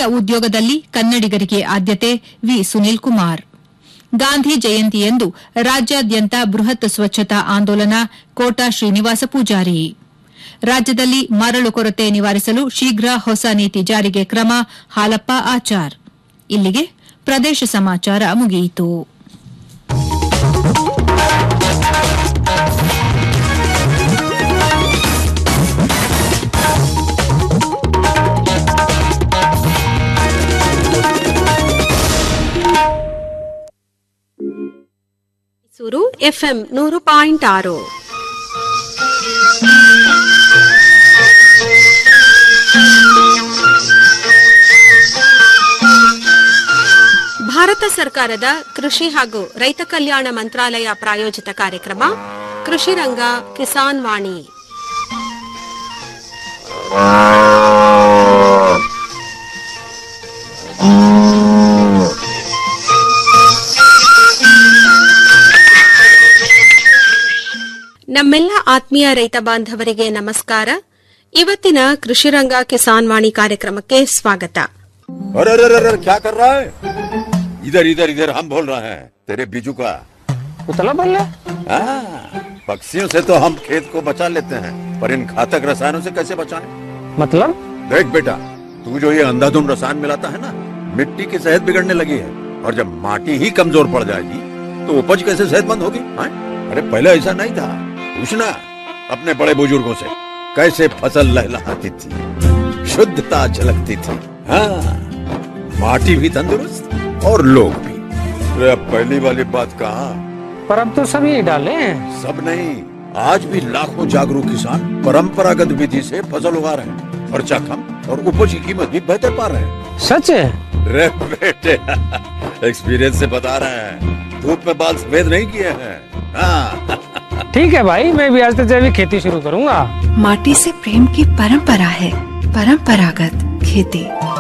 ಉದ್ಯೋಗದಲ್ಲಿ ಕನ್ನಡಿಗರಿಗೆ ಆದ್ಯತೆ ವಿ ಸುನೀಲ್ ಕುಮಾರ್ ಗಾಂಧಿ ಜಯಂತಿಯಂದು ರಾಜ್ಯಾದ್ಯಂತ ಬೃಹತ್ ಸ್ವಚ್ಛತಾ ಆಂದೋಲನ ಕೋಟಾ ಶ್ರೀನಿವಾಸ ಪೂಜಾರಿ ರಾಜ್ಯದಲ್ಲಿ ಮರಳು ಕೊರತೆ ನಿವಾರಿಸಲು ಶೀಘ್ರ ಹೊಸ ನೀತಿ ಜಾರಿಗೆ ಕ್ರಮ ಹಾಲಪ್ಪ ಆಚಾರ್ ಇಲ್ಲಿಗೆ ಪ್ರದೇಶ ಸಮಾಚಾರ ಮುಗಿಯಿತು ಮೈಸೂರು ಎಫ್ಎಂ ನೂರು ಪಾಯಿಂಟ್ ಆರು ಭಾರತ ಸರ್ಕಾರದ ಕೃಷಿ ಹಾಗೂ ರೈತ ಕಲ್ಯಾಣ ಮಂತ್ರಾಲಯ ಪ್ರಾಯೋಜಿತ ಕಾರ್ಯಕ್ರಮ ಕೃಷಿ ರಂಗ ಕಿಸಾನ್ ವಾಣಿ ನಮ್ಮೆಲ್ಲ ಆತ್ಮೀಯ ರೈತ ಬಾಂಧವರಿಗೆ ನಮಸ್ಕಾರ ಇವತ್ತಿನ ಕೃಷಿ ರಂಗ ಕಿಸಾನ್ ವಾಣಿ ಕಾರ್ಯಕ್ರಮಕ್ಕೆ ಸ್ವಾಗತ अरे अरे अरे अरे, क्या कर रहा है इधर इधर इधर हम बोल रहे हैं तेरे बीजू का उतला बोल रहा हाँ, पक्षियों से तो हम खेत को बचा लेते हैं पर इन घातक रसायनों से कैसे बचाएं? मतलब देख बेटा तू जो ये अंधाधुंध रसायन मिलाता है ना मिट्टी की सेहत बिगड़ने लगी है और जब माटी ही कमजोर पड़ जाएगी तो उपज कैसे सेहतमंद होगी हाँ? अरे पहले ऐसा नहीं था पूछना अपने बड़े बुजुर्गों से कैसे फसल लहलहाती थी शुद्धता झलकती थी हाँ माटी भी तंदुरुस्त और लोग भी अरे अब पहली वाली बात कहा पर अब तो सभी डाले हैं सब नहीं आज भी लाखों जागरूक किसान परंपरागत विधि से फसल उगा रहे हैं खर्चा कम और उपज की कीमत भी बेहतर पा रहे हैं सच है रे बेटे एक्सपीरियंस से बता रहे हैं धूप में बाल सफेद नहीं किए हैं हाँ ठीक है भाई मैं भी आज से जैविक खेती शुरू करूंगा माटी से प्रेम की परंपरा है परंपरागत खेती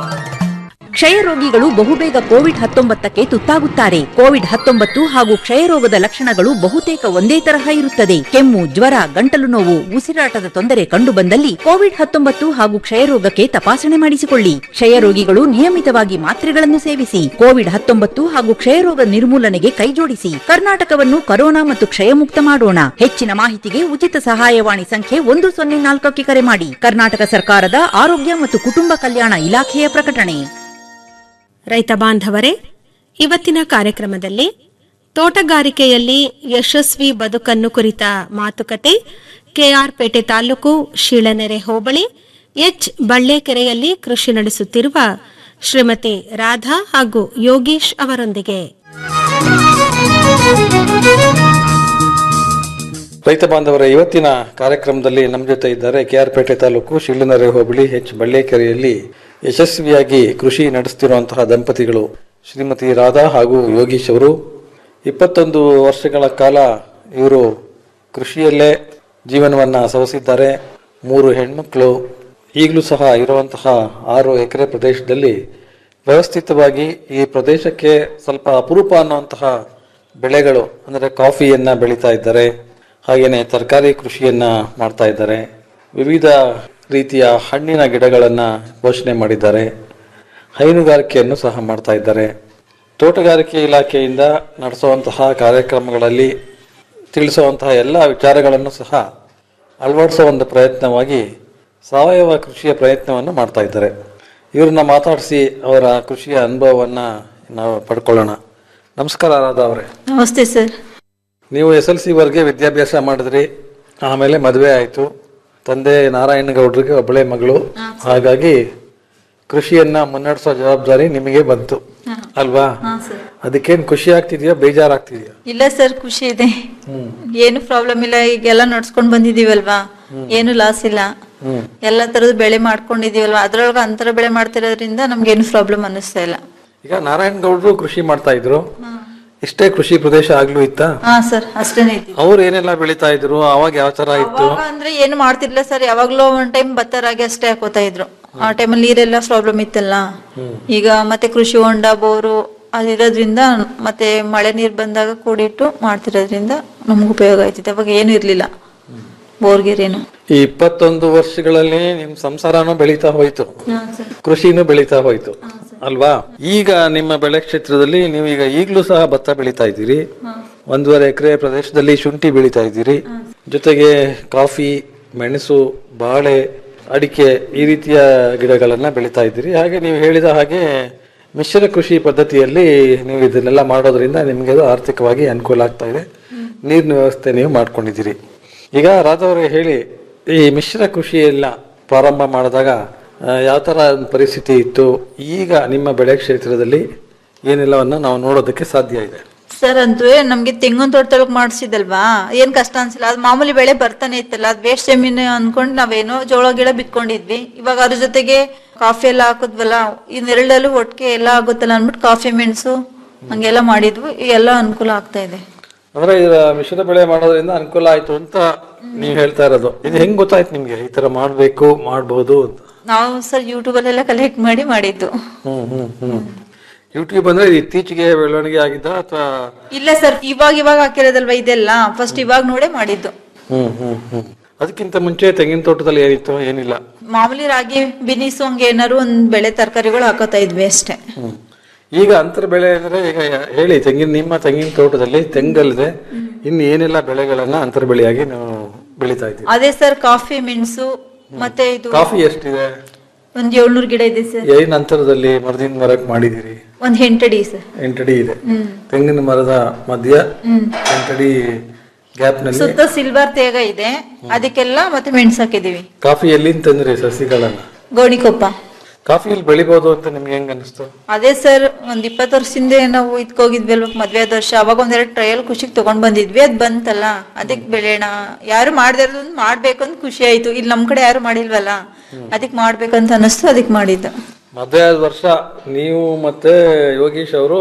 ಕ್ಷಯ ರೋಗಿಗಳು ಬಹುಬೇಗ ಕೋವಿಡ್ ಹತ್ತೊಂಬತ್ತಕ್ಕೆ ತುತ್ತಾಗುತ್ತಾರೆ ಕೋವಿಡ್ ಹತ್ತೊಂಬತ್ತು ಹಾಗೂ ಕ್ಷಯರೋಗದ ಲಕ್ಷಣಗಳು ಬಹುತೇಕ ಒಂದೇ ತರಹ ಇರುತ್ತದೆ ಕೆಮ್ಮು ಜ್ವರ ಗಂಟಲು ನೋವು ಉಸಿರಾಟದ ತೊಂದರೆ ಕಂಡುಬಂದಲ್ಲಿ ಕೋವಿಡ್ ಹತ್ತೊಂಬತ್ತು ಹಾಗೂ ಕ್ಷಯರೋಗಕ್ಕೆ ತಪಾಸಣೆ ಮಾಡಿಸಿಕೊಳ್ಳಿ ಕ್ಷಯ ರೋಗಿಗಳು ನಿಯಮಿತವಾಗಿ ಮಾತ್ರೆಗಳನ್ನು ಸೇವಿಸಿ ಕೋವಿಡ್ ಹತ್ತೊಂಬತ್ತು ಹಾಗೂ ಕ್ಷಯರೋಗ ನಿರ್ಮೂಲನೆಗೆ ಕೈಜೋಡಿಸಿ ಕರ್ನಾಟಕವನ್ನು ಕರೋನಾ ಮತ್ತು ಕ್ಷಯಮುಕ್ತ ಮಾಡೋಣ ಹೆಚ್ಚಿನ ಮಾಹಿತಿಗೆ ಉಚಿತ ಸಹಾಯವಾಣಿ ಸಂಖ್ಯೆ ಒಂದು ಸೊನ್ನೆ ನಾಲ್ಕಕ್ಕೆ ಕರೆ ಮಾಡಿ ಕರ್ನಾಟಕ ಸರ್ಕಾರದ ಆರೋಗ್ಯ ಮತ್ತು ಕುಟುಂಬ ಕಲ್ಯಾಣ ಇಲಾಖೆಯ ಪ್ರಕಟಣೆ ರೈತ ಬಾಂಧವರೇ ಇವತ್ತಿನ ಕಾರ್ಯಕ್ರಮದಲ್ಲಿ ತೋಟಗಾರಿಕೆಯಲ್ಲಿ ಯಶಸ್ವಿ ಬದುಕನ್ನು ಕುರಿತ ಮಾತುಕತೆ ಕೆಆರ್ಪೇಟೆ ತಾಲೂಕು ಶೀಳನೆರೆ ಹೋಬಳಿ ಎಚ್ ಬಳ್ಳೇಕೆರೆಯಲ್ಲಿ ಕೃಷಿ ನಡೆಸುತ್ತಿರುವ ಶ್ರೀಮತಿ ರಾಧಾ ಹಾಗೂ ಯೋಗೀಶ್ ಅವರೊಂದಿಗೆ ರೈತ ಬಾಂಧವರ ಇವತ್ತಿನ ಕಾರ್ಯಕ್ರಮದಲ್ಲಿ ನಮ್ಮ ಜೊತೆ ಇದ್ದಾರೆ ಕೆಆರ್ಪೇಟೆ ತಾಲೂಕು ಶಿಳ್ಳುನರೆ ಹೋಬಳಿ ಎಚ್ ಬಳ್ಳೇಕೆರೆಯಲ್ಲಿ ಯಶಸ್ವಿಯಾಗಿ ಕೃಷಿ ನಡೆಸುತ್ತಿರುವಂತಹ ದಂಪತಿಗಳು ಶ್ರೀಮತಿ ರಾಧಾ ಹಾಗೂ ಯೋಗೀಶ್ ಅವರು ಇಪ್ಪತ್ತೊಂದು ವರ್ಷಗಳ ಕಾಲ ಇವರು ಕೃಷಿಯಲ್ಲೇ ಜೀವನವನ್ನು ಸವಸಿದ್ದಾರೆ ಮೂರು ಹೆಣ್ಮಕ್ಳು ಈಗಲೂ ಸಹ ಇರುವಂತಹ ಆರು ಎಕರೆ ಪ್ರದೇಶದಲ್ಲಿ ವ್ಯವಸ್ಥಿತವಾಗಿ ಈ ಪ್ರದೇಶಕ್ಕೆ ಸ್ವಲ್ಪ ಅಪರೂಪ ಅನ್ನುವಂತಹ ಬೆಳೆಗಳು ಅಂದರೆ ಕಾಫಿಯನ್ನ ಬೆಳೀತಾ ಇದ್ದಾರೆ ಹಾಗೆಯೇ ತರಕಾರಿ ಕೃಷಿಯನ್ನ ಮಾಡ್ತಾ ಇದ್ದಾರೆ ವಿವಿಧ ರೀತಿಯ ಹಣ್ಣಿನ ಗಿಡಗಳನ್ನ ಪೋಷಣೆ ಮಾಡಿದ್ದಾರೆ ಹೈನುಗಾರಿಕೆಯನ್ನು ಸಹ ಮಾಡ್ತಾ ಇದ್ದಾರೆ ತೋಟಗಾರಿಕೆ ಇಲಾಖೆಯಿಂದ ನಡೆಸುವಂತಹ ಕಾರ್ಯಕ್ರಮಗಳಲ್ಲಿ ತಿಳಿಸುವಂತಹ ಎಲ್ಲ ವಿಚಾರಗಳನ್ನು ಸಹ ಅಳವಡಿಸೋ ಒಂದು ಪ್ರಯತ್ನವಾಗಿ ಸಾವಯವ ಕೃಷಿಯ ಪ್ರಯತ್ನವನ್ನು ಮಾಡ್ತಾ ಇದ್ದಾರೆ ಇವ್ರನ್ನ ಮಾತಾಡಿಸಿ ಅವರ ಕೃಷಿಯ ಅನುಭವವನ್ನ ನಾವು ಪಡ್ಕೊಳ್ಳೋಣ ನಮಸ್ಕಾರ ರಾಧಾ ಅವರೇ ನಮಸ್ತೆ ಸರ್ ನೀವು ಎಸ್ ಎಲ್ ಸಿ ವರ್ಗೆ ವಿದ್ಯಾಭ್ಯಾಸ ಮಾಡಿದ್ರಿ ಆಮೇಲೆ ಮದುವೆ ಆಯಿತು ತಂದೆ ನಾರಾಯಣಗೌಡರಿಗೆ ಒಬ್ಬಳೆ ಮಗಳು ಹಾಗಾಗಿ ಕೃಷಿಯನ್ನ ಮುನ್ನಡೆಸೋ ಜವಾಬ್ದಾರಿ ನಿಮಗೆ ಬಂತು ಅಲ್ವಾ ಅದಕ್ಕೇನ್ ಖುಷಿ ಆಗ್ತಿದ್ಯಾ ಬೇಜಾರಾಗ್ತಿದ್ಯಾ ಇಲ್ಲ ಸರ್ ಖುಷಿ ಇದೆ ಏನು ಪ್ರಾಬ್ಲಮ್ ಇಲ್ಲ ಈಗೆಲ್ಲ ನಡ್ಸ್ಕೊಂಡ್ ಬಂದಿದೀವಲ್ವಾ ಏನು ಲಾಸ್ ಇಲ್ಲ ಎಲ್ಲ ತರದ ಬೆಳೆ ಮಾಡ್ಕೊಂಡಿದೀವಲ್ವಾ ಅದ್ರೊಳಗ ಅಂತರ ಬೆಳೆ ಮಾಡ್ತಿರೋದ್ರಿಂದ ನಮ್ಗೆ ಏನು ಪ್ರಾಬ್ಲಮ್ ಅನ್ನಿಸ್ತಾ ಇಲ್ಲ ಈಗ ನಾರಾಯಣಗೌಡರು ಕೃಷಿ ಮಾಡ್ತಾ ಇದ್ರು ಇಷ್ಟೇ ಕೃಷಿ ಪ್ರದೇಶ ಆಗ್ಲೂ ಇತ್ತಾ ಹಾ ಸರ್ ಅಷ್ಟೇನೆ ಐತಿ ಅವ್ರು ಏನೆಲ್ಲ ಬೆಳೀತಾ ಇದ್ರು ಅವಾಗ ಯಾವ ತರ ಇತ್ತು ಅವಾಗ ಅಂದ್ರೆ ಏನು ಮಾಡ್ತಿರ್ಲಿಲ್ಲ ಸರ್ ಯಾವಾಗ್ಲೋ ಒಂದ್ ಟೈಮ್ ಭತ್ತ ರಾಗಿ ಅಷ್ಟೇ ಹಾಕೋತಾ ಇದ್ರು ಆ ಟೈಮಲ್ಲಿ ನೀರೆಲ್ಲ ಪ್ರಾಬ್ಲಮ್ ಇತ್ತಲ್ಲ ಈಗ ಮತ್ತೆ ಕೃಷಿ ಹೊಂಡ ಬೋರು ಅದಿರೋದ್ರಿಂದ ಮತ್ತೆ ಮಳೆ ನೀರ್ ಬಂದಾಗ ಕೂಡಿಟ್ಟು ಮಾಡ್ತಿರೋದ್ರಿಂದ ನಮ್ಗೆ ಉಪಯೋಗ ಆಯ್ತಿದೆ ಅವಾಗ ಏನು ಇರ್ಲಿಲ್ಲ ಬೋರ್ಗೆರೆನು ಈ ಇಪ್ಪತ್ತೊಂದು ವರ್ಷಗಳಲ್ಲಿ ನಿಮ್ ಸಂಸಾರನೂ ಬೆಳೀತಾ ಹೋಯ್ತು ಹಾ ಸರ್ ಕೃಷಿನೂ ಬೆಳೀತಾ ಹೋಯ್ತು ಅಲ್ವಾ ಈಗ ನಿಮ್ಮ ಬೆಳೆ ಕ್ಷೇತ್ರದಲ್ಲಿ ನೀವು ಈಗ ಈಗಲೂ ಸಹ ಭತ್ತ ಬೆಳೀತಾ ಇದ್ದೀರಿ ಒಂದೂವರೆ ಎಕರೆ ಪ್ರದೇಶದಲ್ಲಿ ಶುಂಠಿ ಬೆಳೀತಾ ಇದ್ದೀರಿ ಜೊತೆಗೆ ಕಾಫಿ ಮೆಣಸು ಬಾಳೆ ಅಡಿಕೆ ಈ ರೀತಿಯ ಗಿಡಗಳನ್ನ ಬೆಳೀತಾ ಇದ್ದೀರಿ ಹಾಗೆ ನೀವು ಹೇಳಿದ ಹಾಗೆ ಮಿಶ್ರ ಕೃಷಿ ಪದ್ಧತಿಯಲ್ಲಿ ನೀವು ಇದನ್ನೆಲ್ಲ ಮಾಡೋದ್ರಿಂದ ನಿಮಗೆ ಅದು ಆರ್ಥಿಕವಾಗಿ ಅನುಕೂಲ ಆಗ್ತಾ ಇದೆ ನೀರಿನ ವ್ಯವಸ್ಥೆ ನೀವು ಮಾಡ್ಕೊಂಡಿದ್ದೀರಿ ಈಗ ರಾಧವ್ರೆ ಹೇಳಿ ಈ ಮಿಶ್ರ ಕೃಷಿ ಎಲ್ಲ ಪ್ರಾರಂಭ ಮಾಡಿದಾಗ ಯಾವ ಥರ ಒಂದ್ ಪರಿಸ್ಥಿತಿ ಇತ್ತು ಈಗ ನಿಮ್ಮ ಬೆಳೆ ಕ್ಷೇತ್ರದಲ್ಲಿ ಏನೆಲ್ಲವನ್ನ ನಾವು ನೋಡೋದಕ್ಕೆ ಸಾಧ್ಯ ಇದೆ ಸರ್ ಅಂತೂ ನಮ್ಗೆ ತೆಂಗಿನ ತೋಟದೊಳಗ್ ಮಾಡಿಸಿದಲ್ವಾ ಏನ್ ಕಷ್ಟ ಅನ್ಸಿಲ್ಲ ಅದು ಮಾಮೂಲಿ ಬೆಳೆ ಬರ್ತಾನೆ ಇತ್ತಲ್ಲ ಅದ್ ವೇಸ್ಟ್ ಜಮೀನು ಅನ್ಕೊಂಡ್ ನಾವೇನೋ ಜೋಳ ಗಿಡ ಬಿತ್ಕೊಂಡಿದ್ವಿ ಇವಾಗ ಅದ್ರ ಜೊತೆಗೆ ಕಾಫಿ ಎಲ್ಲ ಹಾಕುದ್ವಲ್ಲ ಈ ನೆರಳಲ್ಲೂ ಒಟ್ಟಿಗೆ ಎಲ್ಲ ಆಗುತ್ತಲ್ಲ ಅನ್ಬಿಟ್ಟು ಕಾಫಿ ಮೆಣಸು ಹಂಗೆಲ್ಲ ಮಾಡಿದ್ವು ಎಲ್ಲ ಅನುಕೂಲ ಆಗ್ತಾ ಇದೆ ಅಂದ್ರೆ ಇದರ ಮಿಶ್ರ ಬೆಳೆ ಮಾಡೋದ್ರಿಂದ ಅನುಕೂಲ ಆಯ್ತು ಅಂತ ನೀವು ಹೇಳ್ತಾ ಇರೋದು ಇದು ಹೆಂಗ್ ಗೊತ್ತಾಯ್ತು ನಿಮ್ಗೆ ಈ ತರ ಮಾಡ್ಬೇಕು ಮಾಡ್ಬೋದು ಅಂತ ನಾವು ಸರ್ ಯೂಟ್ಯೂಬ್ ಅಲ್ಲೆಲ್ಲ ಕಲೆಕ್ಟ್ ಮಾಡಿ ಮಾಡಿದ್ದು ಹ್ಮ್ ಹ್ಮ್ ಹ್ಮ್ ಯೂಟ್ಯೂಬ್ ಅಂದ್ರೆ ಇದು ಇತ್ತೀಚೆಗೆ ಬೆಳವಣಿಗೆ ಆಗಿದ್ದ ಅಥವಾ ಇಲ್ಲ ಸರ್ ಇವಾಗ ಇವಾಗ ಹಾಕಿರೋದಲ್ವಾ ಇದೆಲ್ಲ ಫಸ್ಟ್ ಇವಾಗ ನೋಡೇ ಮಾಡಿದ್ದು ಹ್ಮ್ ಹ್ಮ್ ಹ್ಮ್ ಅದಕ್ಕಿಂತ ಮುಂಚೆ ತೆಂಗಿನ ತೋಟದಲ್ಲಿ ಏನಿತ್ತು ಏನಿಲ್ಲ ಮಾಮೂಲಿ ರಾಗಿ ಬಿನಿಸು ಹಂಗೆ ಏನಾರು ಒಂದ್ ಬೆಳೆ ತರಕಾರಿಗಳು ಹಾಕೋತಾ ಇದ್ವಿ ಅಷ್ಟೇ ಹ್ಮ್. ಈಗ ಅಂತರ ಬೆಳೆ ಅಂದ್ರೆ ಈಗ ಹೇಳಿ ತೆಂಗಿನ ನಿಮ್ಮ ತೆಂಗಿನ ತೋಟದಲ್ಲಿ ತೆಂಗಲ್ಲದೆ ಇನ್ನು ಏನೆಲ್ಲ ಬೆಳೆಗಳನ್ನ ಅಂತರ ಬೆಳೆಯಾಗಿ ನಾವು ಬೆಳಿತಾ ಇದ್ದೀವಿ ಅದೇ ಸರ್ ಕಾಫಿ ಮೆಣಸು ಮತ್ತೆ ಇದು ಕಾಫಿ ಎಷ್ಟಿದೆ ಒಂದ್ ಏಳ್ನೂರು ಗಿಡ ಇದೆ ಸರ್ ಏನ್ ಅಂತರದಲ್ಲಿ ಮರದಿಂದ ಮರಕ್ಕೆ ಮಾಡಿದಿರಿ ಒಂದ್ ಎಂಟಡಿ ಸರ್ ಎಂಟಡಿ ಇದೆ ತೆಂಗಿನ ಮರದ ಮಧ್ಯ ಎಂಟಡಿ ಗ್ಯಾಪ್ ನಲ್ಲಿ ಸುತ್ತ ಸಿಲ್ವರ್ ತೇಗ ಇದೆ ಅದಕ್ಕೆಲ್ಲ ಮತ್ತೆ ಮೆಣಸು ಹಾಕಿದೀವಿ ಕಾಫಿ ಎಲ್ಲಿಂದ ತಂದ್ರಿ ಸಸಿಗಳನ್ನ ಗೋಣಿಕೊಪ್ಪ ಕಾಫಿಯಲ್ಲಿ ಬೆಳಿಬೋದು ಅಂತ ನಿಮ್ಗೆ ಹೆಂಗ್ ಅನಿಸ್ತು ಅದೇ ಸರ್ ಒಂದ್ ಇಪ್ಪತ್ತು ವರ್ಷದಿಂದ ನಾವು ಇದ್ಕೋಗಿದ್ವಿ ಅಲ್ವಾ ಮದ್ವೆ ಆದ ವರ್ಷ ಅವಾಗ ಒಂದೆರಡು ಟ್ರಯಲ್ ಖುಷಿಗೆ ತಗೊಂಡ್ ಬಂದಿದ್ವಿ ಅದ್ ಬಂತಲ್ಲ ಅದಕ್ ಬೆಳೆಯೋಣ ಯಾರು ಮಾಡದೇ ಇರೋದ್ ಮಾಡ್ಬೇಕು ಅಂತ ಖುಷಿ ಆಯ್ತು ಇಲ್ಲಿ ನಮ್ ಕಡೆ ಯಾರು ಮಾಡಿಲ್ವಲ್ಲ ಅದಕ್ ಮಾಡ್ಬೇಕಂತ ಅನಿಸ್ತು ಅದಕ್ ಮಾಡಿದ್ದು ಮದುವೆ ಆದ ವರ್ಷ ನೀವು ಮತ್ತೆ ಯೋಗೀಶ್ ಅವರು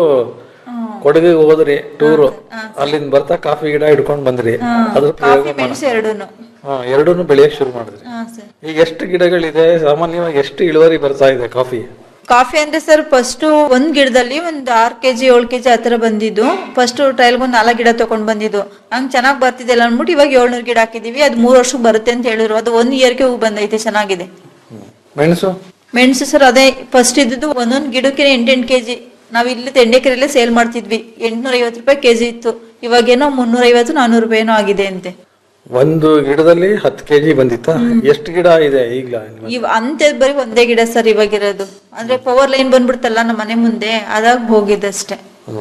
ಕೊಡಗಿಗೆ ಹೋದ್ರಿ ಟೂರು ಅಲ್ಲಿಂದ ಬರ್ತಾ ಕಾಫಿ ಗಿಡ ಹಿಡ್ಕೊಂಡ್ ಬಂದ್ರಿ ಅದ್ರ ಪ್ರಯೋಗ ಕಾಫಿ ಮೆಣಸು ಎರಡೂನು ಹಾ ಎರಡೂನು ಬೆಳೆಯಕ್ ಶುರು ಮಾಡಿದ್ರಿ ಹಾ ಸರ್ ಈಗ ಎಷ್ಟು ಗಿಡಗಳಿದೆ ಸಾಮಾನ್ಯವಾಗಿ ಎಷ್ಟು ಇಳುವರಿ ಬರ್ತಾ ಇದೆ ಕಾಫಿ ಕಾಫಿ ಅಂದ್ರೆ ಸರ್ ಫಸ್ಟ್ ಒಂದ್ ಗಿಡದಲ್ಲಿ ಒಂದ್ ಆರ್ ಕೆಜಿ ಏಳ್ ಕೆಜಿ ಆತರ ಬಂದಿದ್ದು ಫಸ್ಟ್ ಟ್ರಯಲ್ಗೆ ಒಂದ್ ನಾಲ್ಕು ಗಿಡ ತಗೊಂಡ್ ಬಂದಿದ್ದು ಹಂಗ್ ಚೆನ್ನಾಗ್ ಬರ್ತಿದ್ದಿಲ್ಲ ಅನ್ಬಿಟ್ಟು ಇವಾಗ ಏಳ್ನೂರು ಗಿಡ ಹಾಕಿದೀವಿ ಅದ್ ಮೂರ್ ವರ್ಷಕ್ಕೆ ಬರುತ್ತೆ ಅಂತ ಹೇಳಿದ್ರು ಅದು ಒಂದ್ ಇಯರ್ಗೆ ಹೂ ಬಂದೈತೆ ಚೆನ್ನಾಗಿದೆ ಮೆಣಸು ಮೆಣಸು ಸರ್ ಅದೇ ಫಸ್ಟ್ ಇದ್ದು ಒಂದೊಂದ್ ಗಿಡಕ್ಕೆ ಎಂಟೆಂಟು ಕೆಜಿ ನಾವ್ ಇಲ್ಲಿ ತೆಂಡೆಕೆರೆಲ್ಲೇ ಸೇಲ್ ಮಾಡ್ತಿದ್ವಿ ಎಂಟ್ನೂರ ಐವತ್ತು ರೂಪಾಯಿ ಕೆಜಿ ಇತ್ತು ಇವಾಗೇನೋ ಮುನ್ನೂರ ಐವತ್ತು ನಾನೂರು ರೂಪಾಯಿ ಏನೋ ಆಗಿದೆ ಅಂತೆ ಒಂದು ಗಿಡದಲ್ಲಿ ಹತ್ತು ಕೆಜಿ ಬಂದಿತ್ತಾ ಎಷ್ಟು ಗಿಡ ಇದೆ ಈಗ್ಲ ಇವ್ ಅಂತೆ ಬರೀ ಒಂದೇ ಗಿಡ ಸರ್ ಇವಾಗಿರೋದು ಅಂದ್ರೆ ಪವರ್ ಲೈನ್ ಬಂದ್ಬಿಡ್ತಲ್ಲ ನಮ್ಮ ಮನೆ ಮುಂದೆ ಅದಾಗ ಹೋಗಿದ್ದಷ್ಟೇ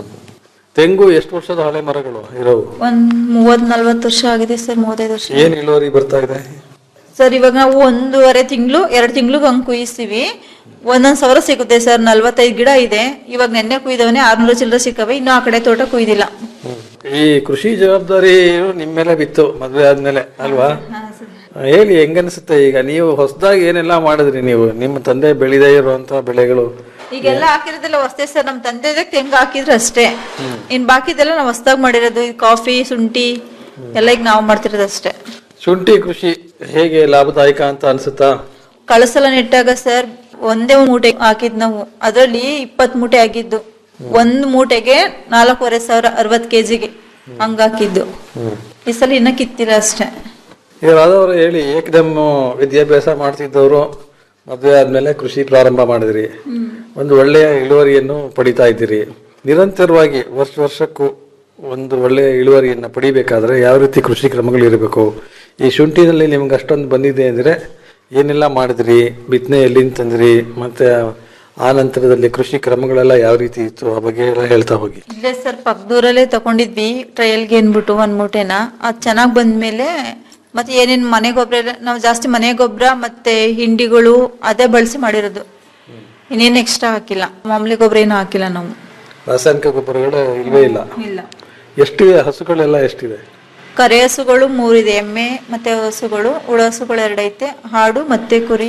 ತೆಂಗು ಎಷ್ಟು ವರ್ಷದ ಹಳೆ ಮರಗಳು ಇರೋವು ಒಂದ್ ಮೂವತ್ ನಲ್ವತ್ತು ವರ್ಷ ಆಗಿದೆ ಸರ್ ಮೂವತ್ತೈದು ವರ್ಷ ಏನ್ ಇಳುವರಿ ಬರ್ತಾ ಇದೆ ಸರ್ ಇವಾಗ ನಾವು ಒಂದೂವರೆ ತಿಂಗಳು ಎರಡು ತಿಂಗ್ಳಿಗೆ ಹಂಗ್ ಕುಯಿಸ್ತೀವಿ ಒಂದೊಂದ್ ಸಾವಿರ ಸಿಗುತ್ತೆ ಸರ್ ನಲ್ವತ್ತೈದು ಗಿಡ ಇದೆ ಇವಾಗ ನೆನ್ನೆ ಕುಯ್ದವನೇ ಆರ್ನೂರು ಚಿಲ್ಲರೆ ಸಿಕ್ಕವೆ ಇನ್ನು ಆ ಕಡೆ ತೋಟ ಕುಯ್ದಿಲ್ಲ ಈ ಕೃಷಿ ಜವಾಬ್ದಾರಿ ನಿಮ್ ಮೇಲೆ ಬಿತ್ತು ಮದ್ವೆ ಆದ್ಮೇಲೆ ಅಲ್ವಾ ಹೇಳಿ ಹೆಂಗನ್ಸುತ್ತೆ ಈಗ ನೀವು ಹೊಸದಾಗಿ ಏನೆಲ್ಲ ಮಾಡಿದ್ರಿ ನೀವು ನಿಮ್ಮ ತಂದೆ ಬೆಳೆದೇ ಇರುವಂತ ಬೆಳೆಗಳು ಈಗೆಲ್ಲ ಹಾಕಿರೋದೆಲ್ಲ ಹೊಸ್ತೇ ಸರ್ ನಮ್ ತಂದೆದಾಗ ತೆಂಗು ಹಾಕಿದ್ರೆ ಅಷ್ಟೇ ಇನ್ ಬಾಕಿದೆಲ್ಲ ನಾವು ಹೊಸ್ದಾಗ್ ಮಾಡಿರೋದು ಈ ಕಾಫಿ ಶುಂಠಿ ಎಲ್ಲ ಈಗ ನಾವು ಮಾಡ್ತಿರೋದು ಅಷ್ಟೇ ಶುಂಠಿ ಕೃಷಿ ಹೇಗೆ ಲಾಭದಾಯಕ ಅಂತ ಅನ್ಸುತ್ತಾ ಕಳಸಲ ನೆಟ್ಟಾಗ ಸರ್ ಒಂದೇ ಮೂಟೆ ಹಾಕಿದ್ ನಾವು ಅದರಲ್ಲಿ ಇಪ್ಪತ್ ಮೂಟೆ ಆಗಿದ್ದು ಒಂದ್ ಮೂಟೆಗೆ ನಾಲ್ಕೂವರೆ ಸಾವಿರ ಅರವತ್ ಕೆಜಿಗೆ ಹಂಗ ಹಾಕಿದ್ದು ಈ ಸಲ ಇನ್ನ ಕಿತ್ತಿಲ್ಲ ಅಷ್ಟೇ ಈಗ ರಾಧವರು ಹೇಳಿ ಏಕದಮ್ ವಿದ್ಯಾಭ್ಯಾಸ ಮಾಡ್ತಿದ್ದವರು ಮದುವೆ ಆದ್ಮೇಲೆ ಕೃಷಿ ಪ್ರಾರಂಭ ಮಾಡಿದ್ರಿ ಒಂದು ಒಳ್ಳೆಯ ಇಳುವರಿಯನ್ನು ಪಡಿತಾ ಇದ್ದೀರಿ ನಿರಂತರವಾಗಿ ವರ್ಷ ವರ್ಷಕ್ಕೂ ಒಂದು ಒಳ್ಳೆಯ ಇಳುವರಿಯನ್ನು ಪಡಿಬೇಕಾದ್ರೆ ಯಾವ ರೀತಿ ಕೃಷಿ ಕ್ರಮಗಳು ಇರಬೇಕು ಈ ಶುಂಠಿನಲ್ಲಿ ನಿಮ್ಗೆ ಅಷ್ಟೊಂದು ಬಂದಿದೆ ಅಂದರೆ ಏನೆಲ್ಲ ಮಾಡಿದ್ರಿ ಬಿತ್ತನೆ ಎಲ್ಲಿಂದ ತಂದ್ರಿ ಮತ್ತೆ ಆ ನಂತರದಲ್ಲಿ ಕೃಷಿ ಕ್ರಮಗಳೆಲ್ಲ ಯಾವ ರೀತಿ ಇತ್ತು ಆ ಬಗ್ಗೆ ಎಲ್ಲ ಹೇಳ್ತಾ ಹೋಗಿ ಇಲ್ಲೇ ಸರ್ ಪಕ್ಕದೂರಲ್ಲೇ ತಗೊಂಡಿದ್ವಿ ಟ್ರಯಲ್ಗೆ ಅನ್ಬಿಟ್ಟು ಒಂದ್ ಮೂಟೆನ ಅದ್ ಚೆನ್ನಾಗ್ ಬಂದ್ಮೇಲೆ ಮತ್ತೆ ಏನೇನ್ ಮನೆ ಗೊಬ್ಬರ ಎಲ್ಲ ನಾವು ಜಾಸ್ತಿ ಮನೆ ಗೊಬ್ಬರ ಮತ್ತೆ ಹಿಂಡಿಗಳು ಅದೇ ಬಳಸಿ ಮಾಡಿರೋದು ಇನ್ನೇನು ಎಕ್ಸ್ಟ್ರಾ ಹಾಕಿಲ್ಲ ಮಾಮೂಲಿ ಗೊಬ್ಬರ ಏನು ಹಾಕಿಲ್ಲ ನಾವು ರಾಸಾಯನಿಕ ಗೊಬ್ಬರಗಳು ಇಲ್ವೇ ಇಲ್ಲ ಇಲ್ಲ ಎಷ್ಟಿದೆ ಹಸುಗಳೆಲ್ಲ ಎಷ್ಟಿದೆ ಕರೆ ಹಸುಗಳು ಮೂರಿದೆ ಎಮ್ಮೆ ಮತ್ತೆ ಹಸುಗಳು ಉಳ ಹಸುಗಳು ಎರಡೈತೆ ಹಾಡು ಮತ್ತೆ ಕುರಿ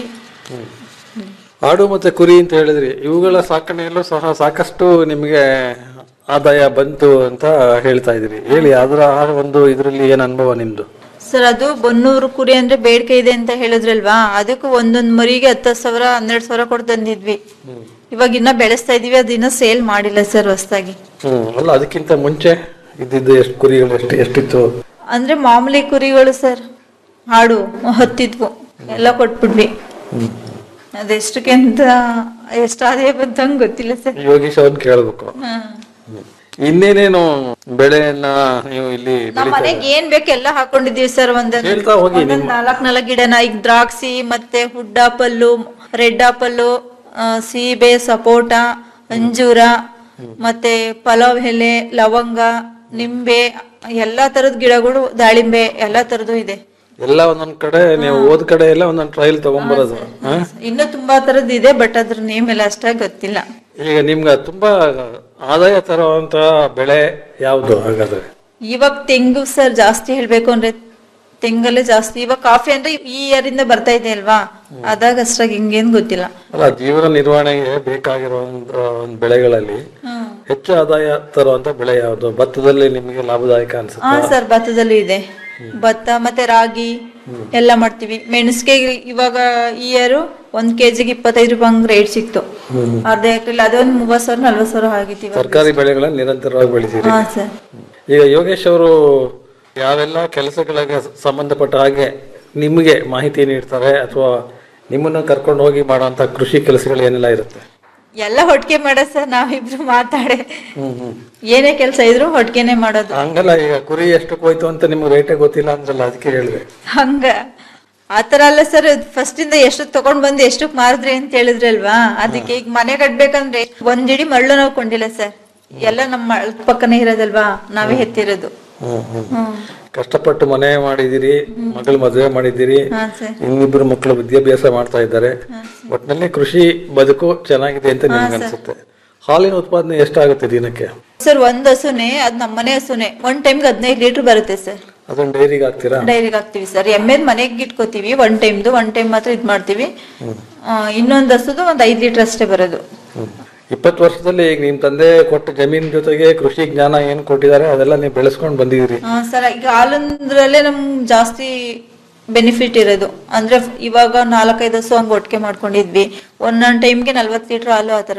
ಆಡು ಮತ್ತೆ ಕುರಿ ಅಂತ ಹೇಳಿದ್ರಿ ಇವುಗಳ ಸಾಕಣೆಯಲ್ಲೂ ಸಹ ಸಾಕಷ್ಟು ನಿಮಗೆ ಆದಾಯ ಬಂತು ಅಂತ ಹೇಳ್ತಾ ಇದ್ರಿ ಹೇಳಿ ಅದರ ಆ ಒಂದು ಇದರಲ್ಲಿ ಏನ್ ಅನುಭವ ನಿಮ್ದು ಸರ್ ಅದು ಬನ್ನೂರು ಕುರಿ ಅಂದ್ರೆ ಬೇಡಿಕೆ ಇದೆ ಅಂತ ಹೇಳಿದ್ರಲ್ವಾ ಅದಕ್ಕೂ ಒಂದೊಂದ್ ಮರಿಗೆ ಹತ್ತು ಸಾವಿರ ಹನ್ನೆರಡು ಸಾವಿರ ಕೊಟ್ಟು ತಂದಿದ್ವಿ ಇವಾಗ ಇನ್ನ ಬೆಳೆಸ್ತಾ ಇದೀವಿ ಅದಿನ್ನ ಸೇಲ್ ಮಾಡಿಲ್ಲ ಸರ್ ಹೊಸ್ದಾಗಿ ಹ್ಮ್ ಅಲ್ಲ ಅದಕ್ಕಿಂತ ಮುಂಚೆ ಇದ್ದಿದ್ದು ಎಷ್ಟು ಕುರಿಗಳು ಎಷ್ಟು ಎಷ್ಟಿತ್ತು ಅಂದ್ರೆ ಮಾಮೂಲಿ ಕುರಿಗಳು ಸರ್ ಹಾಡು ಹತ್ತಿದ್ವು ಎಲ್ಲ ಕೊಟ್ಬಿಡ್ವಿ ಅದೆಷ್ಟಕ್ಕೆ ಅಂತ ಎಷ್ಟಾದೇ ಬಂತಂಗ್ ಗೊತ್ತಿಲ್ಲ ಸರ್ ಯೋಗೀಶ್ ಅವ್ರನ್ನ ಕೇಳ್ಬೇಕು ಇನ್ನೇನೇನು ಬೆಳೆಯನ್ನ ನೀವು ಇಲ್ಲಿ ನಮ್ಮ ಮನೆಗೆ ಏನ್ ಬೇಕು ಎಲ್ಲ ಹಾಕೊಂಡಿದೀವಿ ಸರ್ ಒಂದೊಂದ್ ಹೇಳ್ತಾ ಹೋಗಿ ಒಂದೊಂದ್ ನಾಲ್ಕ್ ನಾಲ್ಕ್ ಗಿಡನ ಈಗ ದ್ರಾಕ್ಷಿ ಮತ್ತೆ ಹುಡ್ ಆಪಲ್ಲು ರೆಡ್ ಆಪಲ್ಲು ಆ, ಸೀಬೆ ಸಪೋಟ ಅಂಜೂರ ಮತ್ತೆ ಪಲಾವ್ ಎಲೆ ಲವಂಗ ನಿಂಬೆ ಎಲ್ಲಾ ತರದ ಗಿಡಗಳು ದಾಳಿಂಬೆ ಎಲ್ಲಾ ತರದ್ದು ಇದೆ ಎಲ್ಲ ಒಂದೊಂದ್ ಕಡೆ ನೀವು ಹೋದ್ ಕಡೆ ಎಲ್ಲ ಒಂದೊಂದ್ ಟ್ರಯಲ್ ತಗೊಂಬರೋದು ಹಾ? ಇನ್ನು ತುಂಬಾ ತರದ್ ಇದೆ ಬಟ್ ಅದ್ರ ನೇಮ್ ಎಲ್ಲ ಅಷ್ಟಾಗಿ ಗೊತ್ತಿಲ್ಲ ಈಗ ನಿಮ್ಗೆ ತುಂಬಾ ಆದಾಯ ತರುವಂತ ಬೆಳೆ ಯಾವ್ದು ಹಾಗಾದ್ರೆ ಇವಾಗ ತೆಂಗು ಸರ್ ಜಾಸ್ತಿ ಹೇಳ್ಬೇಕು ಅಂದ್ರೆ ತೆಂಗಲ್ಲೇ ಜಾಸ್ತಿ ಇವಾಗ ಕಾಫಿ ಅಂದ್ರೆ ಈ ಇಯರ್ ಇಂದ ಬರ್ತಾ ಇದೆ ಅಲ್ವಾ ಅದಾಗ ಅಷ್ಟಾಗಿ ಹಿಂಗೇನ್ ಗೊತ್ತಿಲ್ಲ ಅಲ್ಲ ಜೀವನ ನಿರ್ವಹಣೆಗೆ ಬೇಕಾಗಿರೋ ಒಂದು ಒಂದು ಬೆಳೆಗಳಲ್ಲಿ ಹೆಚ್ಚು ಆದಾಯ ತರುವಂತ ಬೆಳೆ ಯಾವುದು ಭತ್ತದಲ್ಲಿ ನಿಮಗೆ ಲಾಭದಾಯಕ ಅನ್ಸುತ್ತೆ ಹಾ ಸರ್ ಭತ್ತದಲ್ಲೂ ಇದೆ ಭತ್ತ ಮತ್ತೆ ರಾಗಿ ಎಲ್ಲ ಮಾಡ್ತೀವಿ ಮೆಣಸಿಗೆ ಇವಾಗ ಈ ಇಯರ್ ಒಂದ್ ಕೆಜಿಗೆ ಇಪ್ಪತ್ತೈದು ರೂಪಾಯಿ ಹಂಗ್ ರೇಟ್ ಸಿಕ್ತು ಅರ್ಧ ಎಕರೆ ಅದೊಂದು ಮೂವತ್ ಸಾವಿರ ನಲ್ವತ್ ಸಾವಿರ ಆಗಿತ್ತು ಇವಾಗ ತರಕಾರಿ ಬೆಳೆಗಳನ್ನ ನಿರಂತರವಾಗಿ ಬೆಳಿತೀರಿ ಹಾ ಸರ್ ಈಗ ಯೋಗೇಶ್ ಅವರು ಯಾವೆಲ್ಲ ಕೆಲಸಗಳಿಗೆ ಸಂಬಂಧಪಟ್ಟ ಹಾಗೆ ನಿಮಗೆ ಮಾಹಿತಿ ನೀಡ್ತಾರೆ ಅಥವಾ ನಿಮ್ಮನ್ನು ಕರ್ಕೊಂಡು ಹೋಗಿ ಮಾಡುವಂತ ಕೃಷಿ ಕೆಲಸಗಳು ಏನೆಲ್ಲ ಇರುತ್ತೆ ಎಲ್ಲ ಹೊಟ್ಕೆ ಮಾಡ ಸರ್ ನಾವಿಬ್ರು ಮಾತಾಡೆ ಏನೇ ಕೆಲಸ ಇದ್ರು ಹೊಟ್ಕೆನೆ ಮಾಡೋದು ಹಂಗಲ್ಲ ಈಗ ಕುರಿ ಎಷ್ಟಕ್ಕೆ ಹೋಯ್ತು ಅಂತ ನಿಮ್ಗೆ ರೇಟೇ ಗೊತ್ತಿಲ್ಲ ಅಂದ್ರಲ್ಲ ಅದಕ್ಕೆ ಹೇಳಿದೆ ಹಂಗ ಆತರ ಅಲ್ಲ ಸರ್ ಫಸ್ಟ್ ಇಂದ ಎಷ್ಟು ತಗೊಂಡ್ ಬಂದು ಎಷ್ಟಕ್ ಮಾರಿದ್ರಿ ಅಂತ ಹೇಳಿದ್ರಲ್ವಾ ಅದಕ್ಕೆ ಈಗ ಮನೆ ಕಟ್ಬೇಕಂದ್ರೆ ಒಂದ್ ಇಡೀ ಮಳ್ಳು ನಾವು ಕೊಂಡಿಲ್ಲ ಸರ್ ಎಲ್ಲ ನಮ್ಮ ಮಳ್ ಪಕ್ಕನೇ ಇರೋದಲ್ವಾ ನಾವೇ ಹೆತ್ತಿರೋದು ಹ್ಮ್ ಹ್ಮ್ ಹ್ಮ್ ಕಷ್ಟಪಟ್ಟು ಮನೆ ಮಾಡಿದಿರಿ ಮಗಳ ಮದುವೆ ಮಾಡಿದಿರಿ ಹಾ ಸರ್ ಇನ್ನಿಬ್ರು ಮಕ್ಕಳು ವಿದ್ಯಾಭ್ಯಾಸ ಮಾಡ್ತಾ ಇದ್ದಾರೆ ಒಟ್ಟಿನಲ್ಲಿ ಕೃಷಿ ಬದುಕು ಚೆನ್ನಾಗಿದೆ ಅಂತ ನಿಮ್ಗೆ ಅನ್ಸುತ್ತೆ ಹಾಲಿನ ಉತ್ಪಾದನೆ ಎಷ್ಟಾಗುತ್ತೆ ದಿನಕ್ಕೆ ಸರ್ ಒಂದ್ ಹಸುನೆ ಅದ್ ನಮ್ಮನೆ ಹಸುನೆ ಒಂದ್ ಟೈಮ್ಗೆ ಹದಿನೈದು ಲೀಟರ್ ಬರುತ್ತೆ ಸರ್ ಅದನ್ನ ಡೈರಿಗೆ ಹಾಕ್ತೀರಾ ಡೈರಿಗೆ ಹಾಕ್ತಿವಿ ಸರ್ ಎಮ್ಮೆದ್ ಮನೆಗೆ ಇಟ್ಕೋತೀವಿ ಒನ್ ಟೈಮ್ದು ಒನ್ ಟೈಮ್ ಮಾತ್ರ ಇದ್ ಮಾಡ್ತೀವಿ ಆ, ಇನ್ನೊಂದ್ ಹಸುದು ಒಂದ್ ಐದ್ ಲೀಟರ್ ಅಷ್ಟೇ ಬರೋದು ಇಪ್ಪತ್ತು ವರ್ಷದಲ್ಲಿ ಈಗ ನಿಮ್ ತಂದೆ ಕೊಟ್ಟ ಜಮೀನ್ ಜೊತೆಗೆ ಕೃಷಿ ಜ್ಞಾನ ಏನ್ ಕೊಟ್ಟಿದ್ದಾರೆ ಅದೆಲ್ಲ ನೀವು ಬೆಳೆಸ್ಕೊಂಡು ಬಂದಿದ್ದೀರಿ ಹಾ ಸರ್ ಈಗ ಹಾಲಂದ್ರಲ್ಲೇ ನಮ್ ಜಾಸ್ತಿ ಬೆನಿಫಿಟ್ ಇರೋದು ಅಂದ್ರೆ ಇವಾಗ ನಾಲ್ಕೈದು ಹಸು ಹಂಗ್ ಒಟ್ಟಿಗೆ ಮಾಡ್ಕೊಂಡಿದ್ವಿ ಒಂದೊಂದ್ ಟೈಮ್ಗೆ ನಲ್ವತ್ ಲೀಟರ್ ಹಾಲು ಆತರ